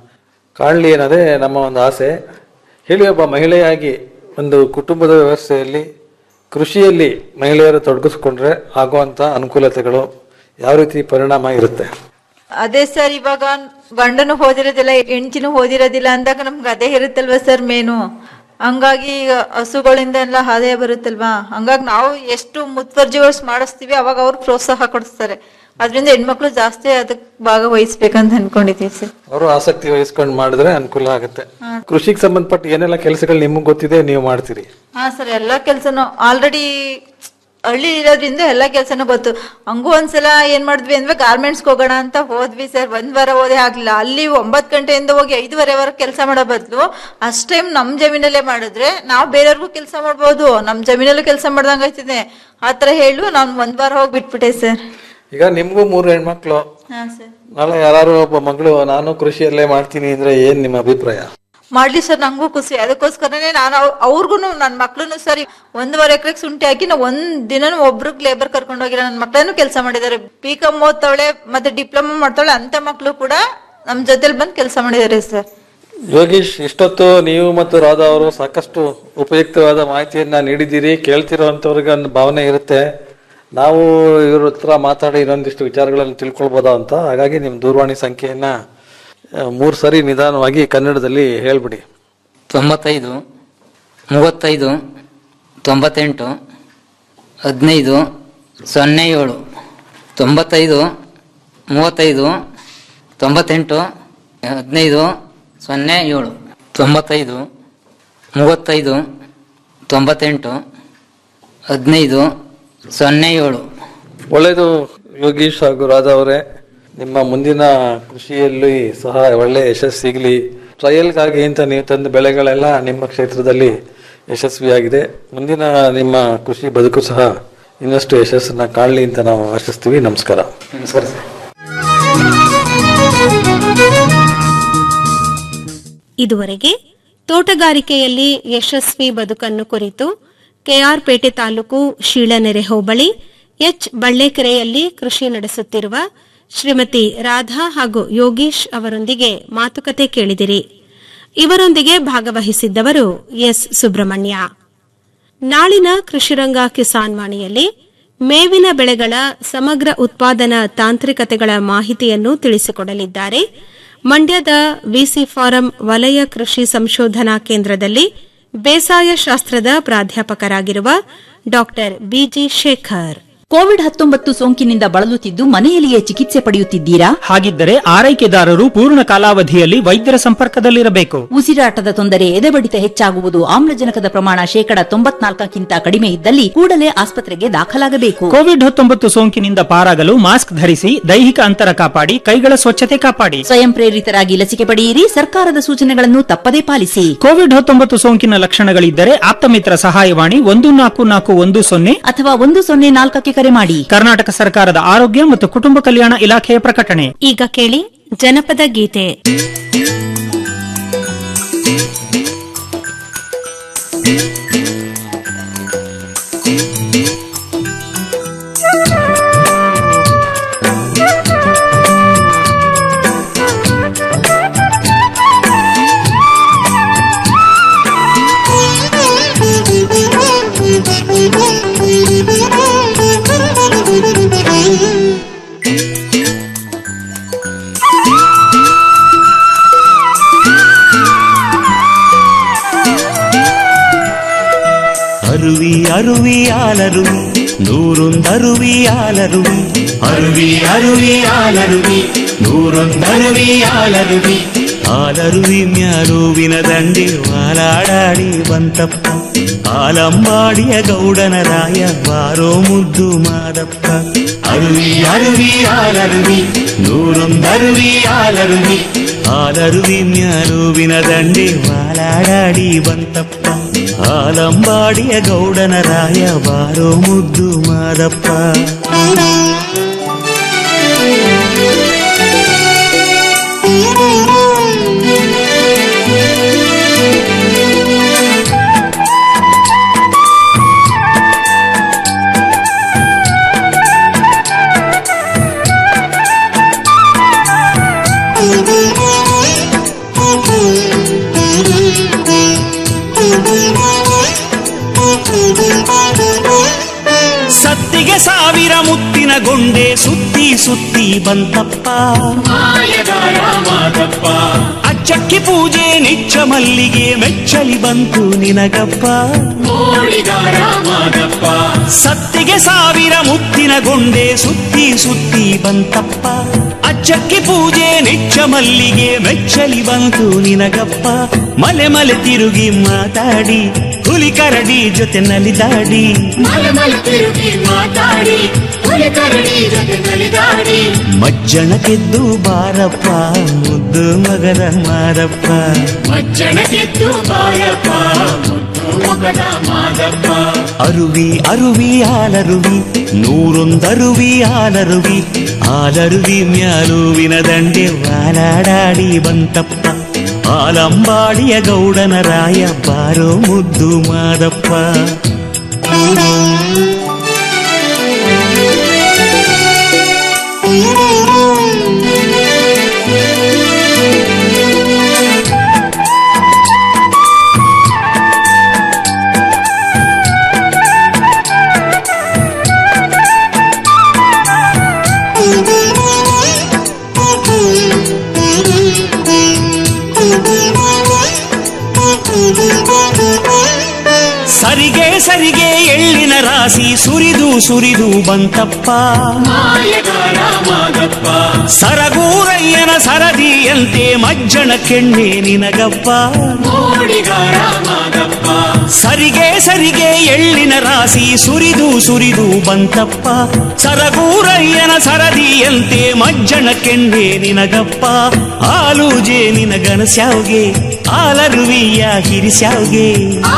ಕಾಣಲಿ ಅನ್ನೋದೇ ನಮ್ಮ ಒಂದು ಆಸೆ ಹೇಳಿ ಒಬ್ಬ ಮಹಿಳೆಯಾಗಿ ಒಂದು ಕುಟುಂಬದ ವ್ಯವಸ್ಥೆಯಲ್ಲಿ ಕೃಷಿಯಲ್ಲಿ ಮಹಿಳೆಯರು ತೊಡಗಿಸ್ಕೊಂಡ್ರೆ ಆಗುವಂಥ ಅನುಕೂಲತೆಗಳು ಯಾವ ರೀತಿ ಪರಿಣಾಮ ಇರುತ್ತೆ ಅದೇ ಸರ್ ಇವಾಗ ಗಂಡನು ಓದಿರೋದಿಲ್ಲ ಹೆಂಡತಿನೂ ಓದಿರೋದಿಲ್ಲ ಅಂದಾಗ ನಮ್ಗೆ ಅದೇ ಇರುತ್ತಲ್ವಾ ಸರ್ ಮೇನು ಹಂಗಾಗಿ ಈಗ ಹಸುಗಳಿಂದ ಎಲ್ಲ ಆದಾಯ ಬರುತ್ತಲ್ವಾ ಹಂಗಾಗಿ ನಾವು ಎಷ್ಟು ಮುತುವರ್ಜಿಗಳು ಮಾಡಿಸ್ತೀವಿ ಅವಾಗ ಅವ್ರು ಪ್ರೋತ್ಸಾಹ ಕೊಡಿಸ್ತಾರೆ ಅದರಿಂದ ಹೆಣ್ಮಕ್ಳು ಜಾಸ್ತಿ ಅದಕ್ಕೆ ಭಾಗವಹಿಸ್ಬೇಕಂತ ಅನ್ಕೊಂಡಿದ್ದೀವಿ ಸರ್ ಅವರು ಆಸಕ್ತಿ ವಹಿಸ್ಕೊಂಡು ಮಾಡಿದ್ರೆ ಅನುಕೂಲ ಆಗುತ್ತೆ ಕೃಷಿಗೆ ಸಂಬಂಧಪಟ್ಟ ಏನೆಲ್ಲ ಕೆಲಸಗಳು ನಿಮಗೆ ಗೊತ್ತಿದೆ ನೀವು ಮಾಡ್ತೀರಿ ಹಾ ಸರ್ ಎಲ್ಲಾ ಕೆಲ್ಸನು ಆಲ್ರೆಡಿ ಹಳ್ಳಿ ಇರೋದ್ರಿಂದ ಎಲ್ಲಾ ಕೆಲ್ಸನೂ ಗೊತ್ತು ಹಂಗೂ ಒಂದ್ಸಲ ಏನ್ ಮಾಡಿದ್ವಿ ಅಂದ್ರೆ ಗಾರ್ಮೆಂಟ್ಸ್ಗೆ ಹೋಗೋಣ ಅಂತ ಹೋದ್ವಿ ಸರ್ ಒಂದ್ ವಾರ ಓದೇ ಆಗ್ಲಿಲ್ಲ ಅಲ್ಲಿ ಒಂಬತ್ ಗಂಟೆಯಿಂದ ಹೋಗಿ ಐದುವರೆವರೆಗೆ ಕೆಲಸ ಮಾಡೋ ಬದಲು ಅಷ್ಟ್ ಟೈಮ್ ನಮ್ ಜಮೀನಲ್ಲೇ ಮಾಡಿದ್ರೆ ನಾವು ಬೇರೆಯವ್ರಿಗೂ ಕೆಲಸ ಮಾಡ್ಬೋದು ನಮ್ ಜಮೀನಲ್ಲೂ ಕೆಲಸ ಮಾಡ್ದಂಗ್ ಆಯ್ತದೆ ಆತರ ಹೇಳು ನಾನ್ ಒಂದ್ ವಾರ ಹೋಗಿ ಬಿಟ್ಬಿಟ್ಟೆ ಸರ್ ಈಗ ನಿಮ್ಗೂ ಮೂರು ಹೆಣ್ಮಕ್ಳು ಹಾ ಸರ್ ನಾಳೆ ಯಾರು ಒಬ್ಬ ಮಗಳು ನಾನು ಕೃಷಿಯಲ್ಲೇ ಮಾಡ್ತೀನಿ ಅಂದ್ರೆ ಏನ್ ನಿಮ್ಮ ಅಭಿಪ್ರಾಯ ಮಾಡ್ಲಿ ಸರ್ ನಂಗೂ ಖುಷಿ ಅದಕ್ಕೋಸ್ಕರನೇ ನಾನು ಅವ್ರಿಗೂ ನನ್ನ ಮಕ್ಳು ಸರಿ ಒಂದೂವರೆ ಎಕರೆಗೆ ಶುಂಠಿ ಹಾಕಿ ನಾವು ಒಂದ್ ದಿನನೂ ಒಬ್ರಿಗೆ ಲೇಬರ್ ಕರ್ಕೊಂಡು ಹೋಗಿಲ್ಲ ನನ್ನ ಮಕ್ಳನ್ನು ಕೆಲಸ ಮಾಡಿದ್ದಾರೆ ಬಿ ಕಾಮ್ ಓದ್ತಾವಳೆ ಮತ್ತೆ ಡಿಪ್ಲೊಮಾ ಮಾಡ್ತಾವಳೆ ಅಂತ ಮಕ್ಳು ಕೂಡ ನಮ್ ಜೊತೆಲಿ ಬಂದು ಕೆಲಸ ಮಾಡಿದ್ದಾರೆ ಸರ್ ಯೋಗೀಶ್ ಇಷ್ಟೊತ್ತು ನೀವು ಮತ್ತು ರಾಧಾ ಅವರು ಸಾಕಷ್ಟು ಉಪಯುಕ್ತವಾದ ಮಾಹಿತಿಯನ್ನ ನೀಡಿದ್ದೀರಿ ಕೇಳ್ತಿರೋಂಥವ್ರಿಗೆ ಒಂದು ಭಾವನೆ ಇರುತ್ತೆ ನಾವು ಇವ್ರ ಹತ್ರ ಮಾತಾಡಿ ಇನ್ನೊಂದಿಷ್ಟು ವಿಚಾರಗಳನ್ನು ತಿಳ್ಕೊಳ್ಬೋದಾ ಅಂತ ಹಾಗಾಗಿ ನಿಮ್ಮ ದೂರವಾಣಿ ಸಂಖ್ಯೆಯನ್ನ ಆ, ಮೂರು ಸರಿ ನಿಧಾನವಾಗಿ ಕನ್ನಡದಲ್ಲಿ ಹೇಳ್ಬಿಡಿ ತೊಂಬತ್ತೈದು ಮೂವತ್ತೈದು ತೊಂಬತ್ತೆಂಟು ಹದಿನೈದು ಸೊನ್ನೆ ಏಳು ತೊಂಬತ್ತೈದು ಮೂವತ್ತೈದು ತೊಂಬತ್ತೆಂಟು ಹದಿನೈದು ಸೊನ್ನೆ ಏಳು ತೊಂಬತ್ತೈದು ಮೂವತ್ತೈದು ತೊಂಬತ್ತೆಂಟು ಹದಿನೈದು ಸೊನ್ನೆ ಏಳು ಒಳ್ಳೆಯದು ಯೋಗೀಶ್ ಹಾಗೂ ರಾಧಾ ಅವರೇ ನಿಮ್ಮ ಮುಂದಿನ ಕೃಷಿಯಲ್ಲಿ ಸಹ ಒಳ್ಳೆ ಯಶಸ್ಸು ಸಿಗಲಿ ಟ್ರಯಲ್ಗಾಗಿ ಅಂತ ನೀವು ತಂದ ಬೆಳೆಗಳೆಲ್ಲ ನಿಮ್ಮ ಕ್ಷೇತ್ರದಲ್ಲಿ ಯಶಸ್ವಿಯಾಗಿದೆ ಮುಂದಿನ ನಿಮ್ಮ ಕೃಷಿ ಬದುಕು ಸಹ ಇನ್ನಷ್ಟು ಯಶಸ್ಸನ್ನ ಕಾಣಲಿ ಅಂತ ನಾವು ಆಶಿಸ್ತೀವಿ ನಮಸ್ಕಾರ ನಮಸ್ಕಾರ ಸರ್ ಇದುವರೆಗೆ ತೋಟಗಾರಿಕೆಯಲ್ಲಿ ಯಶಸ್ವಿ ಬದುಕನ್ನು ಕುರಿತು ಕೆಆರ್ಪೇಟೆ ತಾಲೂಕು ಶೀಳನೆರೆ ಹೋಬಳಿ ಎಚ್ ಬಳ್ಳೆಕೆರೆಯಲ್ಲಿ ಕೃಷಿ ನಡೆಸುತ್ತಿರುವ ಶ್ರೀಮತಿ ರಾಧಾ ಹಾಗೂ ಯೋಗೀಶ್ ಅವರೊಂದಿಗೆ ಮಾತುಕತೆ ಕೇಳಿದಿರಿ ಇವರೊಂದಿಗೆ ಭಾಗವಹಿಸಿದ್ದವರು ಎಸ್ ಸುಬ್ರಹ್ಮಣ್ಯ ನಾಳಿನ ಕೃಷಿರಂಗ ಕಿಸಾನ್ ವಾಣಿಯಲ್ಲಿ ಮೇವಿನ ಬೆಳೆಗಳ ಸಮಗ್ರ ಉತ್ಪಾದನಾ ತಾಂತ್ರಿಕತೆಗಳ ಮಾಹಿತಿಯನ್ನು ತಿಳಿಸಿಕೊಡಲಿದ್ದಾರೆ ಮಂಡ್ಯದ ವಿಸಿ ಫಾರಂ ವಲಯ ಕೃಷಿ ಸಂಶೋಧನಾ ಕೇಂದ್ರದಲ್ಲಿ ಬೇಸಾಯ ಶಾಸ್ತ್ರದ ಪ್ರಾಧ್ಯಾಪಕರಾಗಿರುವ ಡಾ ಬಿಜಿ ಶೇಖರ್ ಕೋವಿಡ್ ಹತ್ತೊಂಬತ್ತು ಸೋಂಕಿನಿಂದ ಬಳಲುತ್ತಿದ್ದು ಮನೆಯಲ್ಲಿಯೇ ಚಿಕಿತ್ಸೆ ಪಡೆಯುತ್ತಿದ್ದೀರಾ ಹಾಗಿದ್ದರೆ ಆರೈಕೆದಾರರು ಪೂರ್ಣ ಕಾಲಾವಧಿಯಲ್ಲಿ ವೈದ್ಯರ ಸಂಪರ್ಕದಲ್ಲಿರಬೇಕು ಉಸಿರಾಟದ ತೊಂದರೆ ಎದೆಬಡಿತ ಹೆಚ್ಚಾಗುವುದು ಆಮ್ಲಜನಕದ ಪ್ರಮಾಣ ಶೇಕಡ ತೊಂಬತ್ನಾಲ್ಕಕ್ಕಿಂತ ಕಡಿಮೆ ಇದ್ದಲ್ಲಿ ಕೂಡಲೇ ಆಸ್ಪತ್ರೆಗೆ ದಾಖಲಾಗಬೇಕು ಕೋವಿಡ್ ಹತ್ತೊಂಬತ್ತು ಸೋಂಕಿನಿಂದ ಪಾರಾಗಲು ಮಾಸ್ಕ್ ಧರಿಸಿ ದೈಹಿಕ ಅಂತರ ಕಾಪಾಡಿ ಕೈಗಳ ಸ್ವಚ್ಛತೆ ಕಾಪಾಡಿ ಸ್ವಯಂ ಪ್ರೇರಿತರಾಗಿ ಲಸಿಕೆ ಪಡೆಯಿರಿ ಸರ್ಕಾರದ ಸೂಚನೆಗಳನ್ನು ತಪ್ಪದೇ ಪಾಲಿಸಿ ಕೋವಿಡ್ ಹತ್ತೊಂಬತ್ತು ಸೋಂಕಿನ ಲಕ್ಷಣಗಳಿದ್ದರೆ ಆಪ್ತಮಿತ್ರ ಸಹಾಯವಾಣಿ ಒಂದು ನಾಲ್ಕು ನಾಲ್ಕು ಒಂದು ಸೊನ್ನೆ ಅಥವಾ ಒಂದು ಸೊನ್ನೆ ನಾಲ್ಕಕ್ಕೆ ಕರೆ ಮಾಡಿ ಕರ್ನಾಟಕ ಸರ್ಕಾರದ ಆರೋಗ್ಯ ಮತ್ತು ಕುಟುಂಬ ಕಲ್ಯಾಣ ಇಲಾಖೆಯ ಪ್ರಕಟಣೆ ಈಗ ಕೇಳಿ ಜನಪದ ಗೀತೆ Thank you. அருவி அருவி ஆலருவி நூறுந்தருவி ஆலருவி அருவி அருவி ஆலருவி ನೂರೊಂದರುವಿ ಆಲರುವಿ ಆಲರುವಿ ಮ್ಯಾಲುವಿನ ದಂಡಿ ವಾಲಾಡಾಡಿ ಬಂತಪ್ಪ ಆಲಂಬಾಡಿಯ ಗೌಡನ ರಾಯ ಬಾರೋ ಮುದ್ದು ಮಾದಪ್ಪ ಅರುವಿ ಅರುವಿ ಆಲರುವಿ ನೂರೊಂದರುವಿ ಆಲರುವಿ ಆಲರುವಿ ಮ್ಯಾಲುವಿನ ದಂಡಿ ವಾಲಾಡಾಡಿ ಬಂತಪ್ಪ ಆಲಂಬಾಡಿಯ ಗೌಡನ ರಾಯ ಬಾರೋ ಮುದ್ದು ಮಾದಪ್ಪ ಸತ್ತಿಗೆ ಸಾವಿರ ಮುತ್ತಿನ ಗೊಂಡೆ ಸುತ್ತಿ ಸುತ್ತಿ ಬಂತಪ್ಪ ಅಚ್ಚಕ್ಕಿ ಪೂಜೆ ನಿಚ್ಚ ಮಲ್ಲಿಗೆ ಮೆಚ್ಚಲಿ ಬಂತು ನಿನಗಪ್ಪ ಸತ್ತಿಗೆ ಸಾವಿರ ಮುತ್ತಿನ ಗೊಂಡೆ ಸುತ್ತಿ ಸುತ್ತಿ ಬಂತಪ್ಪ ಅಚ್ಚಕ್ಕಿ ಪೂಜೆ ನಿಚ್ಚ ಮಲ್ಲಿಗೆ ಮೆಚ್ಚಲಿ ಬಂತು ನಿನಗಪ್ಪ ಮಲೆ ಮಲೆ ತಿರುಗಿ ಮಾತಾಡಿ ಹುಲಿ ಕರಡಿ ಜೊತೆ ನಲಿದಾಡಿ ಮಜ್ಜನ ಗೆದ್ದು ಬಾರಪ್ಪ ಮುದ್ದು ಮಗದ ಮಾರಪ್ಪ ಅರುವಿ ಅರುವಿ ಆಲರುವಿ ನೂರೊಂದರುವಿ ಆಲರುವಿ ಆಲರುವಿ ಮ್ಯಾಲುವಿನ ದಂಡೆ ವಾಲಾಡಾಡಿ ಬಂತಪ್ಪ ಆಲಂಬಾಡಿಯ ಗೌಡನ ರಾಯ ಬಾರೋ ಮುದ್ದು ಮಾದಪ್ಪ ಸರಿಗೆ ಸರಿಗೆ ಎಳ್ಳಿನ ರಾಶಿ ಸುರಿದು ಸುರಿದು ಬಂತಪ್ಪ ಸರಗೂರಯ್ಯನ ಸರದಿಯಂತೆ ಮಜ್ಜನ ಕೆಣ್ಣೆ ನಿನಗಪ್ಪ ಸರಿಗೆ ಸರಿಗೆ ಎಳ್ಳಿನ ರಾಶಿ ಸುರಿದು ಸುರಿದು ಬಂತಪ್ಪ ಸರಗೂರಯ್ಯನ ಸರದಿಯಂತೆ ಮಜ್ಜನ ಕೆಣ್ಣೆ ನಿನಗಪ್ಪ ಹಾಲು ಜೇನಿನ ಗನಸ್ಯಾವ್ಗೆ ಆಲರುವಿಯ ಹಿರಿಸ್ಯಾವ್ಗೆ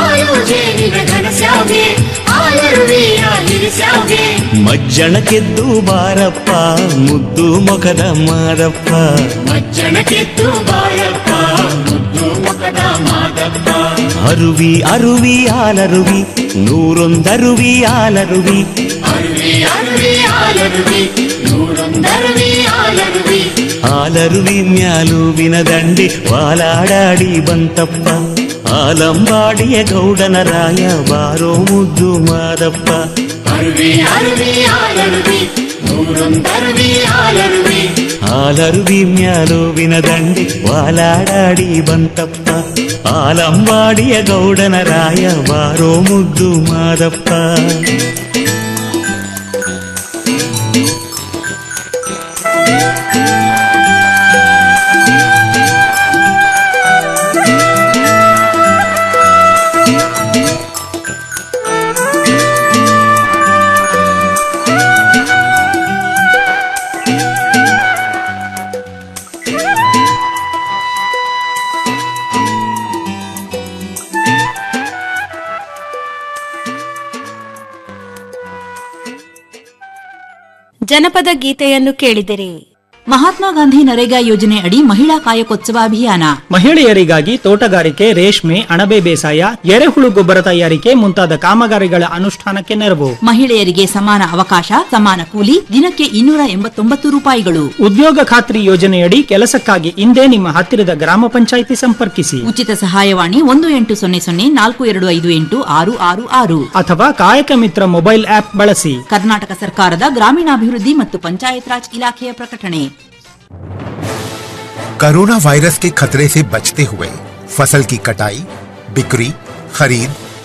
ಮಜ್ಜನ ಕೆದ್ದು ಬಾರಪ್ಪ ಮುದ್ದು ಮೊಗದ ಮಾರಪ್ಪ ಅರುವಿ ಅರುವಿ ಆಲರುವಿ ನೂರೊಂದರುವಿ ಆಲರುವಿ ಆಲರುವಿ ಮ್ಯಾಲುವಿನ ದಂಡಿ ವಾಲಾಡಾಡಿ ಬಂತಪ್ಪ ಆಲಂಬಾಡಿಯ ಗೌಡನ ರಾಯ ಬಾರೋ ಮುದ್ದು ಮಾದಪ್ಪ ಆಲರುವಿ ಮ್ಯಾಲುವಿನ ದಂಡಿ ವಾಲಾಡಾಡಿ ಬಂತಪ್ಪ ಆಲಂಬಾಡಿಯ ಗೌಡನ ರಾಯ ಬಾರೋ ಮುದ್ದು ಮಾದಪ್ಪ ಜನಪದ ಗೀತೆಯನ್ನು ಕೇಳಿದಿರಿ ಮಹಾತ್ಮ ಗಾಂಧಿ ನರೇಗಾ ಯೋಜನೆ ಅಡಿ ಮಹಿಳಾ ಕಾಯಕೋತ್ಸವ ಅಭಿಯಾನ ಮಹಿಳೆಯರಿಗಾಗಿ ತೋಟಗಾರಿಕೆ ರೇಷ್ಮೆ ಅಣಬೆ ಬೇಸಾಯ ಎರೆಹುಳು ಗೊಬ್ಬರ ತಯಾರಿಕೆ ಮುಂತಾದ ಕಾಮಗಾರಿಗಳ ಅನುಷ್ಠಾನಕ್ಕೆ ನೆರವು ಮಹಿಳೆಯರಿಗೆ ಸಮಾನ ಅವಕಾಶ ಸಮಾನ ಕೂಲಿ ದಿನಕ್ಕೆ ಇನ್ನೂರ ಎಂಬತ್ತೊಂಬತ್ತು ರೂಪಾಯಿಗಳು ಉದ್ಯೋಗ ಖಾತ್ರಿ ಯೋಜನೆಯಡಿ ಕೆಲಸಕ್ಕಾಗಿ ಇಂದೇ ನಿಮ್ಮ ಹತ್ತಿರದ ಗ್ರಾಮ ಪಂಚಾಯಿತಿ ಸಂಪರ್ಕಿಸಿ ಉಚಿತ ಸಹಾಯವಾಣಿ ಒಂದು ಎಂಟು ಸೊನ್ನೆ ಸೊನ್ನೆ ನಾಲ್ಕು ಎರಡು ಐದು ಎಂಟು ಆರು ಆರು ಆರು ಅಥವಾ ಕಾಯಕ ಮಿತ್ರ ಮೊಬೈಲ್ ಆಪ್ ಬಳಸಿ ಕರ್ನಾಟಕ ಸರ್ಕಾರದ ಗ್ರಾಮೀಣಾಭಿವೃದ್ಧಿ ಮತ್ತು ಪಂಚಾಯತ್ ರಾಜ್ ಇಲಾಖೆಯ ಪ್ರಕಟಣೆ कोरोना वायरस के खतरे से बचते हुए फसल की कटाई बिक्री खरीद